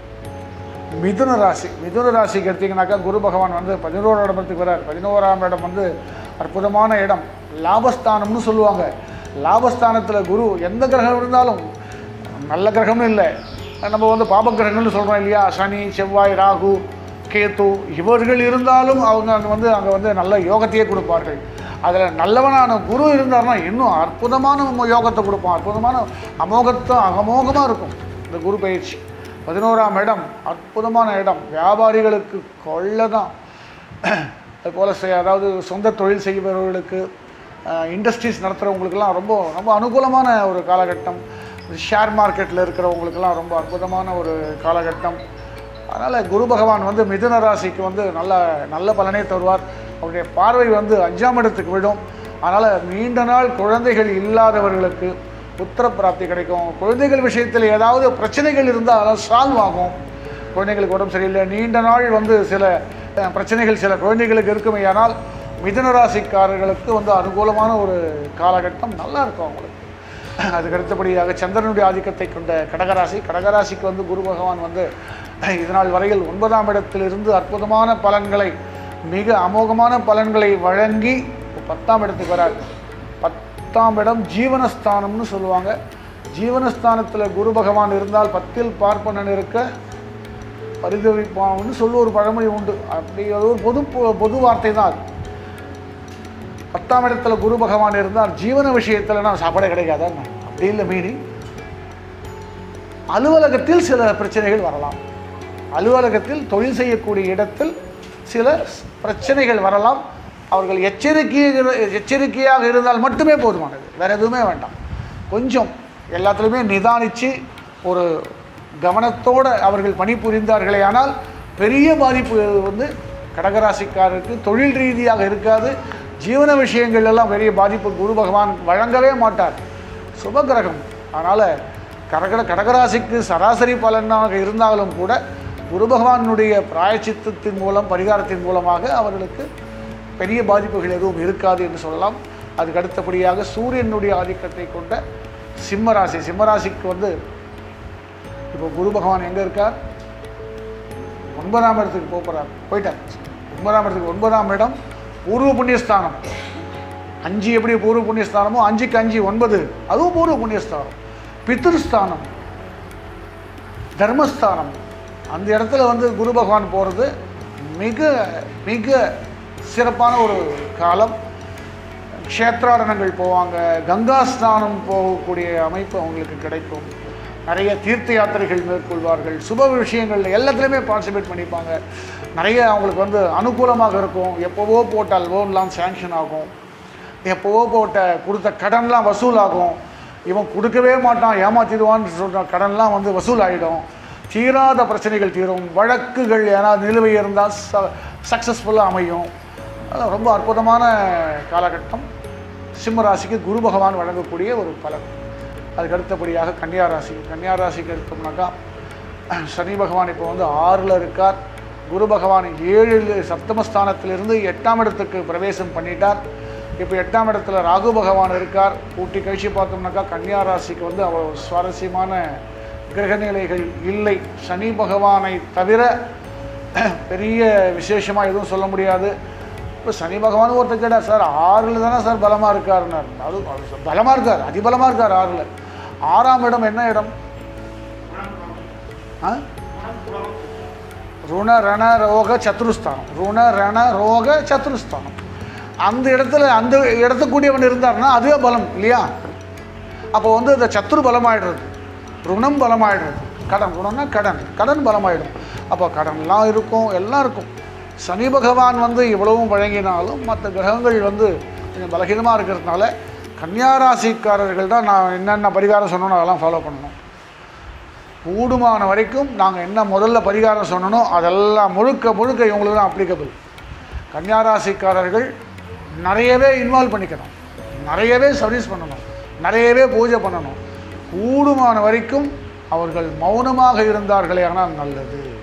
மிதுன ராசி மிதுன ராசிக்கு எடுத்தீங்கன்னாக்கா குரு பகவான் வந்து பதினோராம் இடத்துக்கு வரார் பதினோராம் இடம் வந்து அற்புதமான இடம் லாபஸ்தானம்னு சொல்லுவாங்க லாபஸ்தானத்தில் குரு எந்த கிரகம் இருந்தாலும் நல்ல கிரகம்னு இல்லை நம்ம வந்து பாப கிரகங்கள்னு சொல்கிறோம் இல்லையா சனி செவ்வாய் ராகு கேத்து இவர்கள் இருந்தாலும் அவங்க அங்கே வந்து அங்கே வந்து நல்ல யோகத்தையே கொடுப்பார்கள் அதில் நல்லவனான குரு இருந்தார்னா இன்னும் அற்புதமான யோகத்தை கொடுப்பான் அற்புதமான அமோகத்தை அகமோகமாக இருக்கும் இந்த குரு பயிற்சி பதினோராம் இடம் அற்புதமான இடம் வியாபாரிகளுக்கு கொள்ள தான் அதுபோல் செ- அதாவது சொந்த தொழில் செய்பவர்களுக்கு இண்டஸ்ட்ரீஸ் நடத்துகிறவங்களுக்கெல்லாம் ரொம்ப ரொம்ப அனுகூலமான ஒரு காலகட்டம் ஷேர் மார்க்கெட்டில் இருக்கிறவங்களுக்கெல்லாம் ரொம்ப அற்புதமான ஒரு காலகட்டம் அதனால் குரு பகவான் வந்து மிதுன ராசிக்கு வந்து நல்ல நல்ல பலனை தருவார் அவருடைய பார்வை வந்து அஞ்சாம் இடத்துக்கு விடும் அதனால் நீண்ட நாள் குழந்தைகள் இல்லாதவர்களுக்கு புத்திர பிராப்தி கிடைக்கும் குழந்தைகள் விஷயத்தில் ஏதாவது பிரச்சனைகள் இருந்தால் அதெல்லாம் சால்வ் ஆகும் குழந்தைகளுக்கு உடம்பு சரியில்லை நீண்ட நாள் வந்து சில அஹ், பிரச்சனைகள் சில குழந்தைகளுக்கு இருக்குமேயானால் மிதுன ராசிக்காரர்களுக்கு வந்து அனுகூலமான ஒரு காலகட்டம் நல்லா இருக்கும் அவங்களுக்கு அதுக்கு அடுத்தபடியாக சந்திரனுடைய ஆதிக்கத்தை கொண்ட கடகராசி கடகராசிக்கு வந்து குரு பகவான் வந்து இதனால் வரையில் ஒன்பதாம் இடத்திலிருந்து அற்புதமான பலன்களை மிக அமோகமான பலன்களை வழங்கி இப்ப பத்தாம் இடத்துக்கு வரார் பத்தாம் இடம் ஜீவனஸ்தானம்னு சொல்லுவாங்க ஜீவனஸ்தானத்தில் குரு பகவான் இருந்தால் பத்தில் பார்ப்பனன் இருக்க பரிதவிப்பான்னு சொல்லி ஒரு பழமொழி உண்டு அப்படி அது ஒரு பொது பொது வார்த்தை தான் அது பத்தாம் இடத்துல குரு பகவான் இருந்தால் ஜீவன விஷயத்தில் நான் சாப்பாடே கிடைக்காதான் அப்படி இல்லை மீனிங் அலுவலகத்தில் சில பிரச்சனைகள் வரலாம் அலுவலகத்தில் தொழில் செய்யக்கூடிய இடத்தில் சில ஸ்- பிரச்சனைகள் வரலாம் அவர்கள் எச்சரிக்கை எச்சரிக்கையாக இருந்தால் மட்டுமே போதுமானது வேறு எதுவுமே வேண்டாம் கொஞ்சம் எல்லாத்துலேயுமே நிதானித்து ஒரு கவனத்தோடு அவர்கள் பணிபுரிந்தார்களே ஆனால் பெரிய பாதிப்பு வந்து கடகராசிக்காரருக்கு தொழில் ரீதியாக இருக்காது ஜீவன விஷயங்கள் எல்லாம் பெரிய பாதிப்பு குரு பகவான் வழங்கவே மாட்டார் சுபகிரகம் அதனால் கடகட கடகராசிக்கு சராசரி பலனாக இருந்தாலும் கூட குரு பகவானுடைய பிராயச்சித்தத்தின் மூலம் பரிகாரத்தின் மூலமாக அவர்களுக்கு பெரிய பாதிப்புகள் எதுவும் இருக்காது என்று சொல்லலாம் அதுக்கு அடுத்தபடியாக சூரியனுடைய ஆதிக்கத்தை கொண்ட சிம்மராசி சிம்மராசிக்கு வந்து இப்போ குரு பகவான் எங்கே இருக்கார் ஒன்பதாம் இடத்துக்கு போக போகிறார் போயிட்டார் ஒன்பதாம் இடத்துக்கு ஒன்பதாம் இடம் பூர்வ புண்ணியஸ்தானம் அஞ்சு எப்படி பூர்வ புண்ணியஸ்தானமோ அஞ்சுக்கு அஞ்சு ஒன்பது அதுவும் பூர்வ புண்ணியஸ்தானம் பித்ருஸ்தானம் தர்மஸ்தானம் அந்த இடத்துல வந்து குரு பகவான் போகிறது மிக மிக சிறப்பான ஒரு காலம் க்ஷேத்ராடனங்கள் போவாங்க கங்கா ஸ்நானம் போகக்கூடிய அமைப்பு அவங்களுக்கு கிடைக்கும் நிறைய தீர்த்த யாத்திரைகள் மேற்கொள்வார்கள் சுப விஷயங்கள் எல்லாத்துலேயுமே பார்ட்டிசிபேட் பண்ணிப்பாங்க நிறைய அவங்களுக்கு வந்து அனுகூலமாக இருக்கும் எப்போவோ போட்டால் லோன்லாம் சேங்ஷன் ஆகும் எப்போவோ போட்ட கொடுத்த கடன்லாம் வசூலாகும் இவன் கொடுக்கவே மாட்டான் ஏமாத்திடுவான்னு சொல்கிற கடன்லாம் வந்து வசூல் ஆகிடும் தீராத பிரச்சனைகள் தீரும் வழக்குகள் ஏதாவது நிலுவை இருந்தால் ச சக்ஸஸ்ஃபுல்லாக அமையும் அது ரொம்ப அற்புதமான காலகட்டம் சிம்ம ராசிக்கு குரு பகவான் வழங்கக்கூடிய ஒரு பலன் அதுக்கு அடுத்தபடியாக கன்னியா ராசி கன்னியா ராசிக்கு எடுத்தோம்னாக்கா சனி பகவான் இப்போ வந்து ஆறில் இருக்கார் குரு பகவான் ஏழில் சப்தமஸ்தானத்திலிருந்து எட்டாம் இடத்துக்கு பிரவேசம் பண்ணிட்டார் இப்போ எட்டாம் இடத்துல ராகு பகவான் இருக்கார் கூட்டி கழிச்சு பார்த்தோம்னாக்கா கன்னியா ராசிக்கு வந்து அவ்வளோ சுவாரஸ்யமான கிரகநிலைகள் இல்லை சனி பகவானை தவிர பெரிய விசேஷமாக எதுவும் சொல்ல முடியாது இப்போ சனி பகவான் ஒருத்தர் கேட்டார் சார் ஆறில் தானே சார் பலமாக இருக்காருன்னார் அது பலமாக இருக்கார் அதிபலமாக இருக்கார் ஆறில் ஆறாம் இடம் என்ன இடம் ஆ ருண ரண ரோக சத்துருஸ்தானம் ருண ரண ரோக சத்துருஸ்தானம் அந்த இடத்துல அந்த இடத்துக்கூடியவன் இருந்தார்னா அதுவே பலம் இல்லையா அப்போ வந்து இந்த சத்துரு பலமாயிடுறது ருணம் பலமாயிடுறது கடன் ருணம்னா கடன் கடன் பலமாயிடும் அப்போ கடன்லாம் இருக்கும் எல்லாம் இருக்கும் சனி பகவான் வந்து இவ்வளவும் வழங்கினாலும் மற்ற கிரகங்கள் வந்து கொஞ்சம் பலகீனமாக இருக்கிறதுனால கன்னியாராசிக்காரர்கள் தான் நான் என்னென்ன பரிகாரம் சொன்னோனோ அதெல்லாம் ஃபாலோ பண்ணணும் கூடுமான வரைக்கும் நாங்கள் என்ன முதல்ல பரிகாரம் சொன்னனோ அதெல்லாம் முழுக்க முழுக்க இவங்களுக்கு தான் அப்ளிகபிள் கன்னியாராசிக்காரர்கள் நிறையவே இன்வால்வ் பண்ணிக்கணும் நிறையவே சர்வீஸ் பண்ணணும் நிறையவே பூஜை பண்ணணும் கூடுமான வரைக்கும் அவர்கள் மௌனமாக இருந்தார்களே ஆனால் நல்லது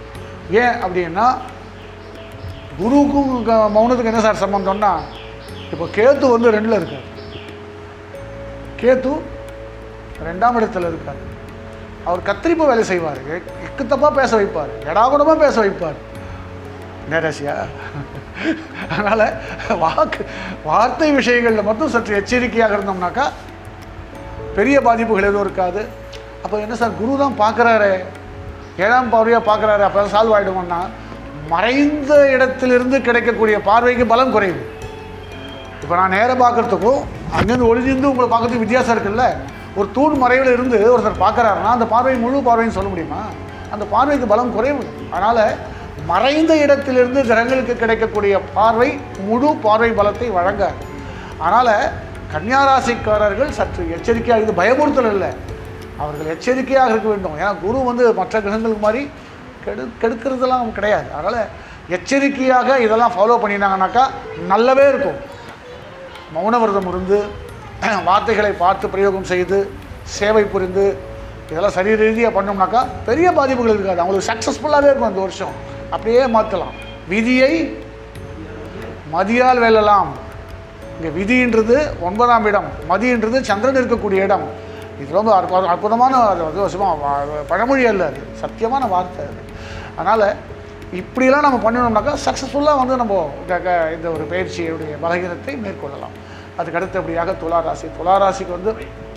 ஏன் அப்படின்னா குருவுக்கும் க- மௌனத்துக்கும் என்ன சார் சம்பந்தம்னா இப்போ கேத்து வந்து ரெண்டில் இருக்கார் கேத்து ரெண்டாம் இடத்துல இருக்கார் அவர் கத்திரிப்பு வேலை செய்வார் இக்குத்தப்பாக பேச வைப்பார் எடாகுடமாக பேச வைப்பார் நேரசியா அதனால் வாக்கு வார்த்தை விஷயங்களில் மட்டும் சற்று எச்சரிக்கையாக இருந்தோம்னாக்கா பெரிய பாதிப்புகள் எதுவும் இருக்காது அப்போ என்ன சார் குரு தான் பார்க்குறாரு ஏழாம் பார்வையாக பார்க்குறாரு அப்போ சால்வ் ஆகிடுவோம்னா மறைந்த இடத்திலிருந்து கிடைக்கக்கூடிய பார்வைக்கு பலம் குறையுது இப்போ நான் நேராக பார்க்குறதுக்கும் அங்கேருந்து ஒளிஞ்சிருந்து உங்களை பார்க்கறதுக்கு வித்தியாசம் இருக்குல்ல ஒரு தூண் மறைவில் இருந்து ஒருத்தர் பார்க்குறாருன்னா அந்த பார்வை முழு பார்வைன்னு சொல்ல முடியுமா அந்த பார்வைக்கு பலம் குறைவு அதனால் மறைந்த இடத்திலிருந்து கிரகங்களுக்கு கிடைக்கக்கூடிய பார்வை முழு பார்வை பலத்தை வழங்காது அதனால் கன்னியாராசிக்காரர்கள் சற்று எச்சரிக்கையாக இது பயமுறுத்தல் இல்லை அவர்கள் எச்சரிக்கையாக இருக்க வேண்டும் ஏன்னா குரு வந்து மற்ற கிரகங்களுக்கு மாதிரி கெடு கெடுக்கிறதெல்லாம் கிடையாது அதனால் எச்சரிக்கையாக இதெல்லாம் ஃபாலோ பண்ணினாங்கனாக்கா நல்லாவே இருக்கும் மௌன விரதம் இருந்து வார்த்தைகளை பார்த்து பிரயோகம் செய்து சேவை புரிந்து இதெல்லாம் சரி ரீதியாக பண்ணோம்னாக்கா பெரிய பாதிப்புகள் இருக்காது அவங்களுக்கு சக்ஸஸ்ஃபுல்லாகவே இருக்கும் அந்த வருஷம் அப்படியே மாற்றலாம் விதியை மதியால் வெல்லலாம் இங்கே விதின்றது ஒன்பதாம் இடம் மதின்றது சந்திரன் இருக்கக்கூடிய இடம் இது ரொம்ப அற்பு- அற்புதமான அது வந்து சும்மா வா- பழமொழி அல்ல அது சத்தியமான வார்த்தை அது அதனால் இப்படிலாம் நம்ம பண்ணினோம்னாக்கா சக்ஸஸ்ஃபுல்லாக வந்து நம்ம இந்த க- இந்த ஒரு பயிற்சியுடைய பலகீனத்தை மேற்கொள்ளலாம் அதுக்கு அடுத்தபடியாக துலா ராசி துலா ராசிக்கு வந்து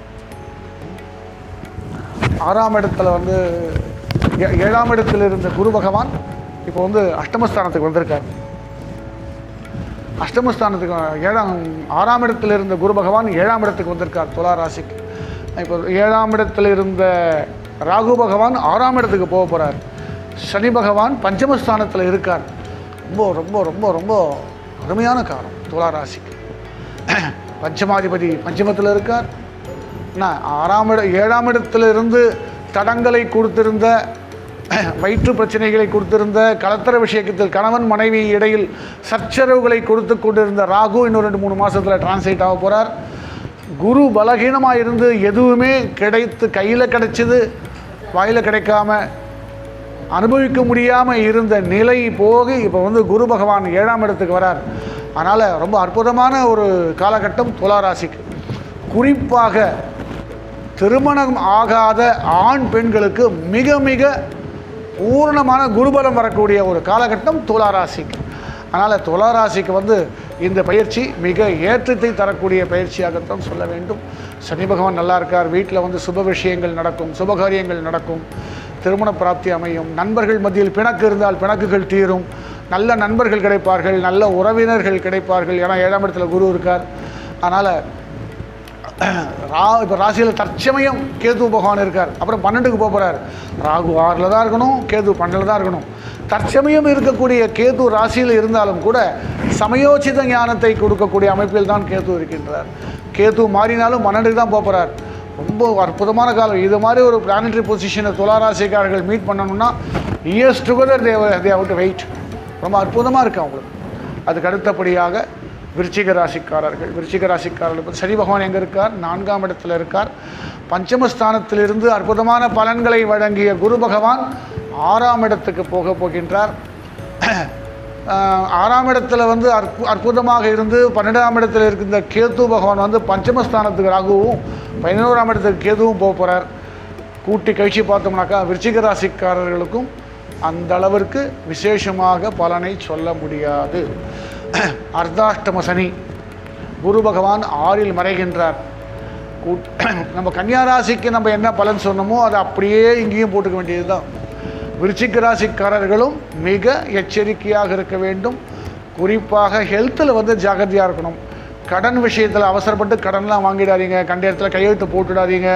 ஆறாம் இடத்துல வந்து ஏ- ஏழாம் இடத்துல இருந்த குரு பகவான் இப்போ வந்து அஷ்டமஸ்தானத்துக்கு வந்திருக்கார் அஷ்டமஸ்தானத்துக்கு ஏழாம் ஆறாம் இடத்துல இருந்த குரு பகவான் ஏழாம் இடத்துக்கு வந்திருக்கார் துலா ராசிக்கு இப்போ ஏழாம் இடத்துல இருந்த ராகு பகவான் ஆறாம் இடத்துக்கு போக போகிறார் சனி பகவான் பஞ்சமஸ்தானத்தில் இருக்கார் ரொம்ப ரொம்ப ரொம்ப ரொம்ப அருமையான காலம் துலா ராசிக்கு பஞ்சமாதிபதி பஞ்சமத்தில் இருக்கார் என்ன ஆறாம் இட ஏழாம் இடத்துல இருந்து தடங்களை கொடுத்திருந்த வயிற்று பிரச்சனைகளை கொடுத்திருந்த கலத்தர விஷயத்தில் கணவன் மனைவி இடையில் சச்சரவுகளை கொடுத்து கொண்டிருந்த ராகு இன்னும் ரெண்டு மூணு மாதத்தில் டிரான்ஸ்லேட் ஆக போகிறார் குரு பலகீனமாக இருந்து எதுவுமே கிடைத்து கையில் கிடைச்சது வாயில் கிடைக்காம அனுபவிக்க முடியாமல் இருந்த நிலை போக இப்போ வந்து குரு பகவான் ஏழாம் இடத்துக்கு வரார் அதனால் ரொம்ப அற்புதமான ஒரு காலகட்டம் துலா ராசிக்கு குறிப்பாக திருமணம் ஆகாத ஆண் பெண்களுக்கு மிக மிக பூர்ணமான குருபலம் வரக்கூடிய ஒரு காலகட்டம் துலா ராசிக்கு அதனால் துலா ராசிக்கு வந்து இந்த பயிற்சி மிக ஏற்றத்தை தரக்கூடிய பயிற்சியாகத்தான் சொல்ல வேண்டும் சனி பகவான் நல்லா இருக்கார் வீட்டில் வந்து சுப விஷயங்கள் நடக்கும் சுபகாரியங்கள் நடக்கும் திருமண பிராப்தி அமையும் நண்பர்கள் மத்தியில் பிணக்கு இருந்தால் பிணக்குகள் தீரும் நல்ல நண்பர்கள் கிடைப்பார்கள் நல்ல உறவினர்கள் கிடைப்பார்கள் ஏன்னா ஏழாம் இடத்துல குரு இருக்கார் அதனால் ரா இப்போ ராசியில் தற்சமயம் கேது பகவான் இருக்கார் அப்புறம் பன்னெண்டுக்கு போக போகிறார் ராகு ஆறில் தான் இருக்கணும் கேது பன்னெண்டில் தான் இருக்கணும் தற்சமயம் இருக்கக்கூடிய கேது ராசியில் இருந்தாலும் கூட சமயோசித ஞானத்தை கொடுக்கக்கூடிய அமைப்பில் தான் கேது இருக்கின்றார் கேது மாறினாலும் பன்னெண்டுக்கு தான் போக போகிறார் ரொம்ப அற்புதமான காலம் இது மாதிரி ஒரு பிளானட்டரி பொசிஷனை துளாராசிக்காரர்கள் மீட் பண்ணணும்னா இயர்ஸ் டுகெதர் தேவ தே அவுட் வெயிட் ரொம்ப அற்புதமாக இருக்கு அவங்களுக்கு அதுக்கு அடுத்தபடியாக விருச்சிக ராசிக்காரர்கள் விருச்சிக ராசிக்காரர்கள் சனி பகவான் எங்கே இருக்கார் நான்காம் இடத்துல இருக்கார் பஞ்சமஸ்தானத்திலிருந்து அற்புதமான பலன்களை வழங்கிய குரு பகவான் ஆறாம் இடத்துக்கு போக போகின்றார் ஆஹ் ஆறாம் இடத்துல வந்து அற்பு அற்புதமாக இருந்து பன்னெண்டாம் இடத்துல இருக்கின்ற கேது பகவான் வந்து பஞ்சமஸ்தானத்துக்கு ராகுவும் பதினோராம் இடத்துக்கு கேதுவும் போக போகிறார் கூட்டி கழிச்சு பார்த்தோம்னாக்கா விருச்சிக ராசிக்காரர்களுக்கும் அந்த அளவிற்கு விசேஷமாக பலனை சொல்ல முடியாது அர்த்தாஷ்டம சனி குரு பகவான் ஆறில் மறைகின்றார் கூட்- நம்ம கன்னியா ராசிக்கு நம்ம என்ன பலன் சொன்னோமோ அதை அப்படியே இங்கேயும் போட்டுக்க வேண்டியது தான் விருச்சிக ராசிக்காரர்களும் மிக எச்சரிக்கையாக இருக்க வேண்டும் குறிப்பாக ஹெல்த்தில் வந்து ஜாகிரதையாக இருக்கணும் கடன் விஷயத்தில் அவசரப்பட்டு கடன்லாம் வாங்கிடாதீங்க கண்ட இடத்துல கையெழுத்து போட்டுடாதீங்க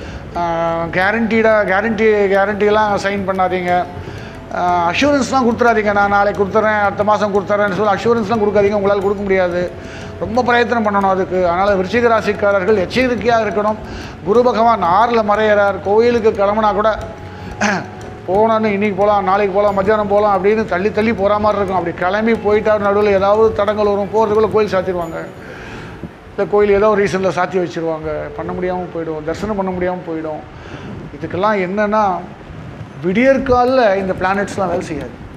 கேரண்டீடாக கேரண்டி கேரண்டிலாம் சைன் பண்ணாதீங்க அஷூரன்ஸ்லாம் கொடுத்துறாதீங்க நான் நாளைக்கு கொடுத்துறேன் அடுத்த மாதம் கொடுத்துறேன்னு சொல்லி அஷூரன்ஸ்லாம் கொடுக்காதீங்க உங்களால் கொடுக்க முடியாது ரொம்ப பிரயத்தனம் பண்ணணும் அதுக்கு அதனால் விருச்சிக ராசிக்காரர்கள் எச்சரிக்கையாக இருக்கணும் குரு பகவான் ஆறில் மறையிறார் கோயிலுக்கு கிளம்புனா கூட போனோன்னு இன்னைக்கு போகலாம் நாளைக்கு போகலாம் மத்தியானம் போகலாம் அப்படின்னு தள்ளி தள்ளி போகிற மாதிரி இருக்கும் அப்படி கிளம்பி போயிட்டா நடுவில் ஏதாவது தடங்கள் வரும் போகிறதுக்குள்ளே கோயில் சாத்திடுவாங்க இல்லை கோயில் ஏதோ ரீசனில் சாத்தி வச்சுருவாங்க பண்ண முடியாமல் போயிடும் தரிசனம் பண்ண முடியாமல் போயிடும் இதுக்கெல்லாம் என்னென்னா விடியற்காலில் இந்த பிளானட்ஸ்லாம் வேலை செய்யாது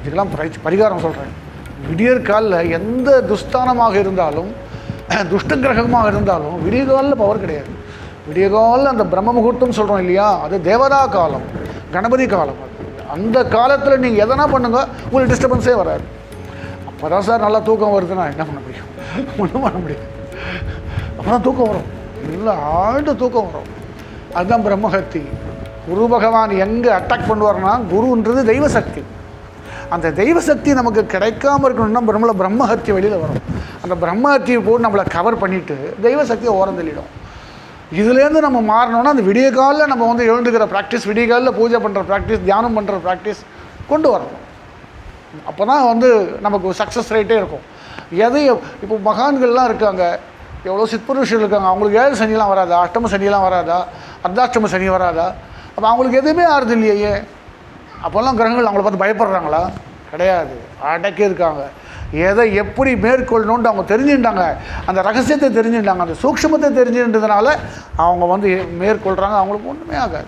இதுக்கெல்லாம் பரி- பரிகாரம் சொல்கிறேன் விடியற் காலில் எந்த துஸ்தானமாக இருந்தாலும் துஷ்ட கிரகமாக இருந்தாலும் விடிய காலில் பவர் கிடையாது விடிய காலில் அந்த பிரம்ம முகூர்த்தம் சொல்கிறோம் இல்லையா அது தேவதா காலம் கணபதி காலம் அது அந்த காலத்தில் நீங்கள் எதனா பண்ணுங்க உங்களுக்கு டிஸ்டர்பன்ஸே வராது அப்போ தான் சார் நல்லா தூக்கம் வருதுன்னா என்ன பண்ண முடியும் ஒன்றும் பண்ண முடியாது அப்போ தான் தூக்கம் வரும் இல்லை ஆழ்ந்த தூக்கம் வரும் அதுதான் பிரம்மஹத்தி குரு பகவான் எங்கே அட்டாக் பண்ணுவார்னா குருன்றது தெய்வ சக்தி அந்த தெய்வ சக்தி நமக்கு கிடைக்காம இருக்கணும்னா பிரம்மல பிரம்மஹத்தி வெளியில் வரும் அந்த பிரம்மஹத்தியை போட்டு நம்மளை கவர் பண்ணிட்டு தெய்வ சக்தியை ஓரம் தள்ளிடும் இதுலேருந்து நம்ம மாறணும்னா அந்த விடிய காலில் நம்ம வந்து எழுந்துக்கிற ப்ராக்டிஸ் விடிய காலில் பூஜை பண்ணுற ப்ராக்டிஸ் தியானம் பண்ணுற ப்ராக்டிஸ் கொண்டு வரணும் அப்போ தான் வந்து நமக்கு சக்ஸஸ் ரேட்டே இருக்கும் எதையும் இப்போ மகான்கள்லாம் இருக்காங்க எவ்வளோ சிற்புருஷர்கள் இருக்காங்க அவங்களுக்கு ஏழு சனிலாம் வராதா அஷ்டம சனிலாம் வராதா அர்த்தாஷ்டம சனி வராதா அப்போ அவங்களுக்கு எதுவுமே ஆறுது இல்லையே அப்போல்லாம் கிரகங்கள் அவங்கள பார்த்து பயப்படுறாங்களா கிடையாது அடக்கி இருக்காங்க எதை எப்படி மேற்கொள்ளணுன்ட்டு அவங்க தெரிஞ்சுட்டாங்க அந்த ரகசியத்தை தெரிஞ்சுட்டாங்க அந்த சூக்ஷ்மத்தை தெரிஞ்சுன்றதுனால அவங்க வந்து மேற்கொள்கிறாங்க அவங்களுக்கு ஒன்றுமே ஆகாது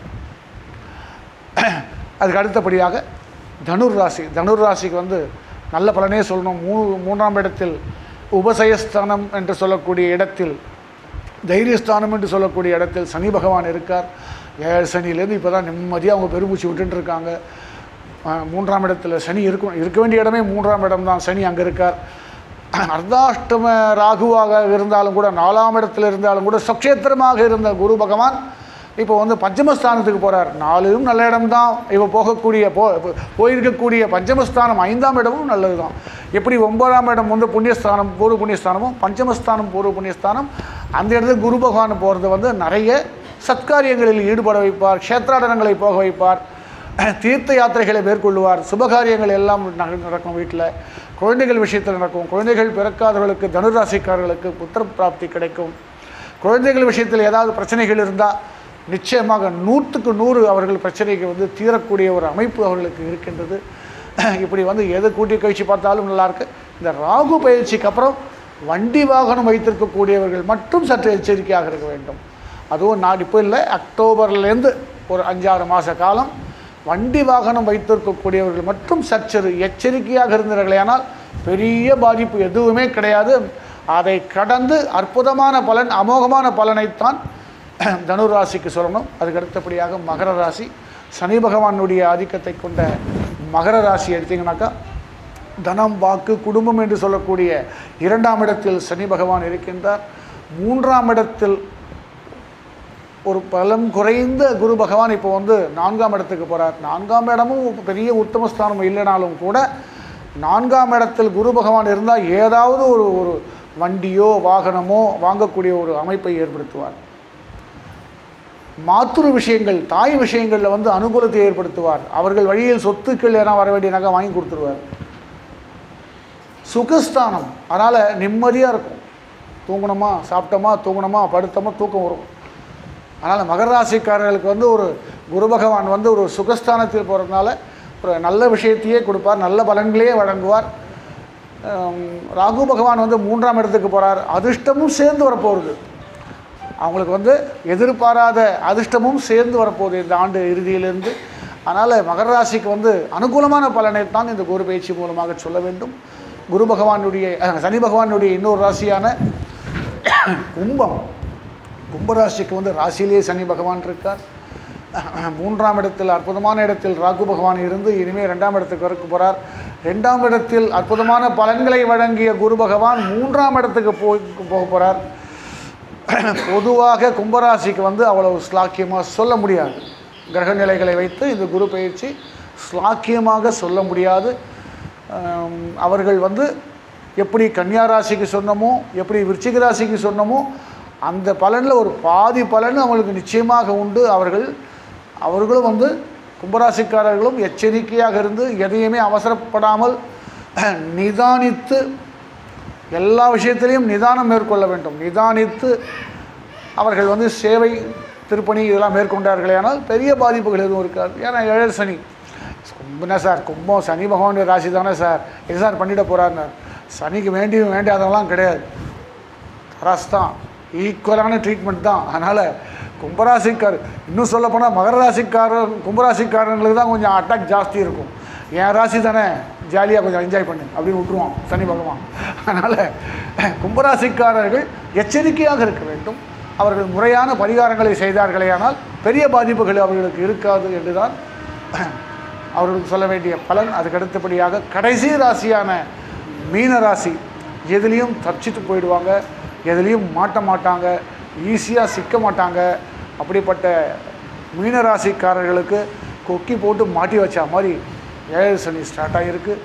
அதுக்கு அடுத்தபடியாக தனுர் ராசி தனுர் ராசிக்கு வந்து நல்ல பலனே சொல்லணும் மூ மூன்றாம் இடத்தில் உபசயஸ்தானம் என்று சொல்லக்கூடிய இடத்தில் தைரியஸ்தானம் என்று சொல்லக்கூடிய இடத்தில் சனி பகவான் இருக்கார் ஏழு சனியிலேருந்து இப்போ தான் நிம்மதியாக அவங்க பெருமூச்சு விட்டுட்டு இருக்காங்க அஹ் மூன்றாம் இடத்துல சனி இருக்கும் இருக்க வேண்டிய இடமே மூன்றாம் இடம் தான் சனி அங்கே இருக்கார் அர்த்தாஷ்டம ராகுவாக இருந்தாலும் கூட நாலாம் இடத்துல இருந்தாலும் கூட சொக்ஷேத்திரமாக இருந்த குரு பகவான் இப்போ வந்து பஞ்சமஸ்தானத்துக்கு போகிறார் நாலும் நல்ல இடம் தான் இப்போ போகக்கூடிய போ போ- போயிருக்கக்கூடிய பஞ்சமஸ்தானம் ஐந்தாம் இடமும் நல்லது தான் எப்படி ஒன்பதாம் இடம் வந்து புண்ணியஸ்தானம் பூர்வ புண்ணியஸ்தானமும் பஞ்சமஸ்தானம் பூர்வ புண்ணியஸ்தானம் அந்த இடத்துக்கு குரு பகவான் போகிறது வந்து நிறைய சத்காரியங்களில் ஈடுபட வைப்பார் க்ஷேத்ராடனங்களை போக வைப்பார் தீர்த்த யாத்திரைகளை மேற்கொள்வார் சுபகாரியங்கள் எல்லாம் நட- நடக்கும் வீட்டில் குழந்தைகள் விஷயத்தில் நடக்கும் குழந்தைகள் பிறக்காதவர்களுக்கு தனுராசிக்காரர்களுக்கு புத்திர பிராப்தி கிடைக்கும் குழந்தைகள் விஷயத்தில் ஏதாவது பிரச்சனைகள் இருந்தால் நிச்சயமாக நூற்றுக்கு நூறு அவர்கள் பிரச்சனைக்கு வந்து தீரக்கூடிய ஒரு அமைப்பு அவர்களுக்கு இருக்கின்றது இப்படி வந்து எது கூட்டி கழிச்சு பார்த்தாலும் நல்லா இருக்கு இந்த ராகு பயிற்சிக்கு அப்புறம் வண்டி வாகனம் வைத்திருக்கக்கூடியவர்கள் மட்டும் சற்று எச்சரிக்கையாக இருக்க வேண்டும் அதுவும் நான் இப்போ இல்லை அக்டோபர்லேருந்து ஒரு அஞ்சாறு மாத காலம் வண்டி வாகனம் வைத்திருக்கக்கூடியவர்கள் மட்டும் சற்று எச்சரிக்கையாக இருந்தார்களேயானால் பெரிய பாதிப்பு எதுவுமே கிடையாது அதை கடந்து அற்புதமான பலன் அமோகமான பலனைத்தான் தனுர் ராசிக்கு சொல்லணும் அதுக்கு அடுத்தபடியாக மகர ராசி சனி பகவானுடைய ஆதிக்கத்தை கொண்ட மகர ராசி எடுத்தீங்கன்னாக்கா தனம் வாக்கு குடும்பம் என்று சொல்லக்கூடிய இரண்டாம் இடத்தில் சனி பகவான் இருக்கின்றார் மூன்றாம் இடத்தில் ஒரு பலம் குறைந்த குரு பகவான் இப்போ வந்து நான்காம் இடத்துக்கு போகிறார் நான்காம் இடமும் பெரிய உத்தமஸ்தானம் இல்லைனாலும் கூட நான்காம் இடத்தில் குரு பகவான் இருந்தால் ஏதாவது ஒரு ஒரு வண்டியோ வாகனமோ வாங்கக்கூடிய ஒரு அமைப்பை ஏற்படுத்துவார் மாத்துரு விஷயங்கள் தாய் விஷயங்களில் வந்து அனுகூலத்தை ஏற்படுத்துவார் அவர்கள் வழியில் சொத்துக்கள் எதனா வர வேண்டிய நகை வாங்கி கொடுத்துருவார் சுகஸ்தானம் அதனால் நிம்மதியாக இருக்கும் தூங்கணுமா சாப்பிட்டோமா தூங்கணுமா படுத்தோமா தூக்கம் வரும் அதனால் மகர ராசிக்காரர்களுக்கு வந்து ஒரு குரு பகவான் வந்து ஒரு சுகஸ்தானத்தில் போகிறதுனால ஒரு நல்ல விஷயத்தையே கொடுப்பார் நல்ல பலன்களையே வழங்குவார் ஹம், ராகு பகவான் வந்து மூன்றாம் இடத்துக்கு போகிறார் அதிர்ஷ்டமும் சேர்ந்து வரப்போகுது அவங்களுக்கு வந்து எதிர்பாராத அதிர்ஷ்டமும் சேர்ந்து வரப்போகுது இந்த ஆண்டு இறுதியிலிருந்து அதனால் மகர ராசிக்கு வந்து அனுகூலமான பலனை தான் இந்த குரு பயிற்சி மூலமாக சொல்ல வேண்டும் குரு பகவானுடைய அஹ், சனி பகவானுடைய இன்னொரு ராசியான கும்பம் கும்பராசிக்கு வந்து ராசியிலேயே சனி பகவான் இருக்கார் மூன்றாம் இடத்தில் அற்புதமான இடத்தில் ராகு பகவான் இருந்து இனிமேல் ரெண்டாம் இடத்துக்கு வரக்கு போகிறார் ரெண்டாம் இடத்தில் அற்புதமான பலன்களை வழங்கிய குரு பகவான் மூன்றாம் இடத்துக்கு போய் போக போகிறார் பொதுவாக கும்பராசிக்கு வந்து அவ்வளவு ஸ்லாக்கியமாக சொல்ல முடியாது கிரக நிலைகளை வைத்து இந்த குரு பயிற்சி ஸ்லாக்கியமாக சொல்ல முடியாது ஆம், அவர்கள் வந்து எப்படி கன்னியா ராசிக்கு சொன்னமோ எப்படி விருச்சிக ராசிக்கு சொன்னமோ அந்த பலனில் ஒரு பாதி பலன் அவங்களுக்கு நிச்சயமாக உண்டு அவர்கள் அவர்களும் வந்து கும்பராசிக்காரர்களும் எச்சரிக்கையாக இருந்து எதையுமே அவசரப்படாமல் நிதானித்து எல்லா விஷயத்திலையும் நிதானம் மேற்கொள்ள வேண்டும் நிதானித்து அவர்கள் வந்து சேவை திருப்பணி இதெல்லாம் மேற்கொண்டார்களே ஆனால் பெரிய பாதிப்புகள் எதுவும் இருக்காது ஏன்னா ஏழர் சனி என்ன சார் கும்பம் சனி பகவானுடைய ராசி தானே சார் இது சார் பண்ணிட போகிறாருன்னார் சனிக்கு வேண்டியும் வேண்டியாதெல்லாம் கிடையாது தராஸ் தான் ஈக்குவலான ட்ரீட்மெண்ட் தான் அதனால் கும்பராசிக்கார் இன்னும் சொல்லப்போனால் மகர ராசிக்காரர் கும்பராசிக்காரங்களுக்கு தான் கொஞ்சம் அட்டாக் ஜாஸ்தி இருக்கும் என் ராசி தானே ஜாலியாக கொஞ்சம் என்ஜாய் பண்ணு அப்படின்னு விட்டுருவான் சனி பகவான் அதனால் கும்பராசிக்காரர்கள் எச்சரிக்கையாக இருக்க வேண்டும் அவர்கள் முறையான பரிகாரங்களை செய்தார்களேயானால் பெரிய பாதிப்புகள் அவர்களுக்கு இருக்காது என்றுதான் அவர்களுக்கு சொல்ல வேண்டிய பலன் அதுக்கு அடுத்தபடியாக கடைசி ராசியான மீன ராசி எதுலேயும் தப்பிச்சிட்டு போயிடுவாங்க எதுலேயும் மாட்ட மாட்டாங்க ஈஸியாக சிக்க மாட்டாங்க அப்படிப்பட்ட மீன ராசிக்காரர்களுக்கு கொக்கி போட்டு மாட்டி வச்ச மாதிரி ஏழு சனி ஸ்டார்ட் ஆகியிருக்கு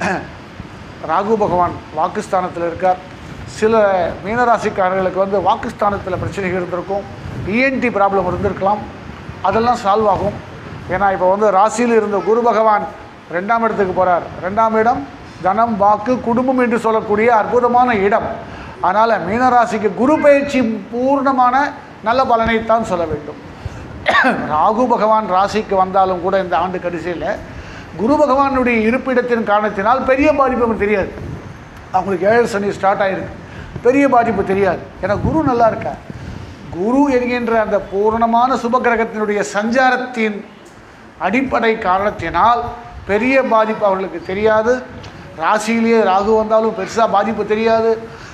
ராகு பகவான் வாக்குஸ்தானத்தில் இருக்கார் சில மீனராசிக்காரர்களுக்கு வந்து வாக்குஸ்தானத்தில் பிரச்சனைகள் இருந்திருக்கும் இஎன்டி ப்ராப்ளம் இருந்திருக்கலாம் அதெல்லாம் சால்வ் ஆகும் ஏன்னா இப்போ வந்து ராசியில் இருந்த குரு பகவான் ரெண்டாம் இடத்துக்கு போகிறார் ரெண்டாம் இடம் தனம் வாக்கு குடும்பம் என்று சொல்லக்கூடிய அற்புதமான இடம் அதனால் மீனராசிக்கு குரு பயிற்சி பூர்ணமான நல்ல பலனைத்தான் சொல்ல வேண்டும் ராகு பகவான் ராசிக்கு வந்தாலும் கூட இந்த ஆண்டு கடைசியில் குரு பகவானுடைய இருப்பிடத்தின் காரணத்தினால் பெரிய பாதிப்பு அவங்களுக்கு தெரியாது அவங்களுக்கு ஏழு சனி ஸ்டார்ட் ஆகிருக்கு பெரிய பாதிப்பு தெரியாது ஏன்னா குரு நல்லா இருக்கார் குரு என்கின்ற அந்த பூரணமான சுபகிரகத்தினுடைய சஞ்சாரத்தின் அடிப்படை காரணத்தினால் பெரிய பாதிப்பு அவர்களுக்கு தெரியாது ராசியிலேயே ராகு வந்தாலும் பெருசாக பாதிப்பு தெரியாது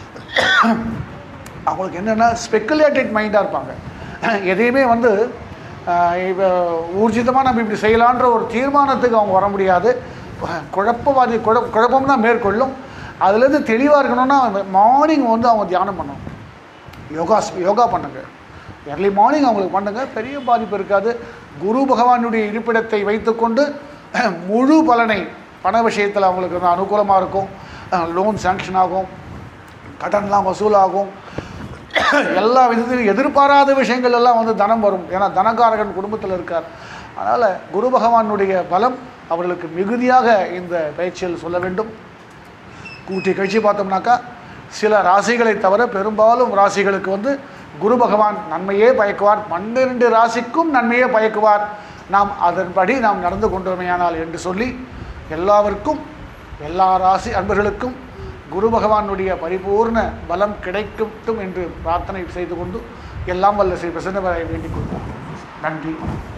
அவங்களுக்கு என்னென்னா ஸ்பெக்குலேட்டட் மைண்டாக இருப்பாங்க எதையுமே வந்து இப்போ ஊர்ஜிதமாக நம்ம இப்படி செய்யலான்ற ஒரு தீர்மானத்துக்கு அவங்க வர முடியாது குழப்பவாதி குழ குழப்பம் தான் மேற்கொள்ளும் அதுலேருந்து தெளிவாக இருக்கணும்னா மார்னிங் வந்து அவங்க தியானம் பண்ணணும் யோகா யோகா பண்ணுங்க எர்லி மார்னிங் அவங்களுக்கு பண்ணுங்க பெரிய பாதிப்பு இருக்காது குரு பகவானுடைய இருப்பிடத்தை வைத்துக்கொண்டு முழு பலனை பண விஷயத்தில் அவங்களுக்கு வந்து அனுகூலமாக இருக்கும் லோன் சாங்ஷன் ஆகும் கடன்லாம் வசூலாகும் எல்லா விதத்திலும் எதிர்பாராத விஷயங்கள் எல்லாம் வந்து தனம் வரும் ஏன்னா தனகாரகன் குடும்பத்தில் இருக்கார் அதனால் குரு பகவானுடைய பலம் அவர்களுக்கு மிகுதியாக இந்த பயிற்சியில் சொல்ல வேண்டும் கூட்டி கழிச்சு பார்த்தோம்னாக்கா சில ராசிகளை தவிர பெரும்பாலும் ராசிகளுக்கு வந்து குரு பகவான் நன்மையே பயக்குவார் பன்னிரண்டு ராசிக்கும் நன்மையே பயக்குவார் நாம் அதன்படி நாம் நடந்து கொண்டோமேயானால் என்று சொல்லி எல்லாருக்கும் எல்லா ராசி அன்பர்களுக்கும் குரு பகவானுடைய பரிபூர்ண பலம் கிடைக்கட்டும் என்று பிரார்த்தனை செய்து கொண்டு எல்லாம் வல்ல ஸ்ரீ பிரசன்னவரை வேண்டிக் கொள்வோம் நன்றி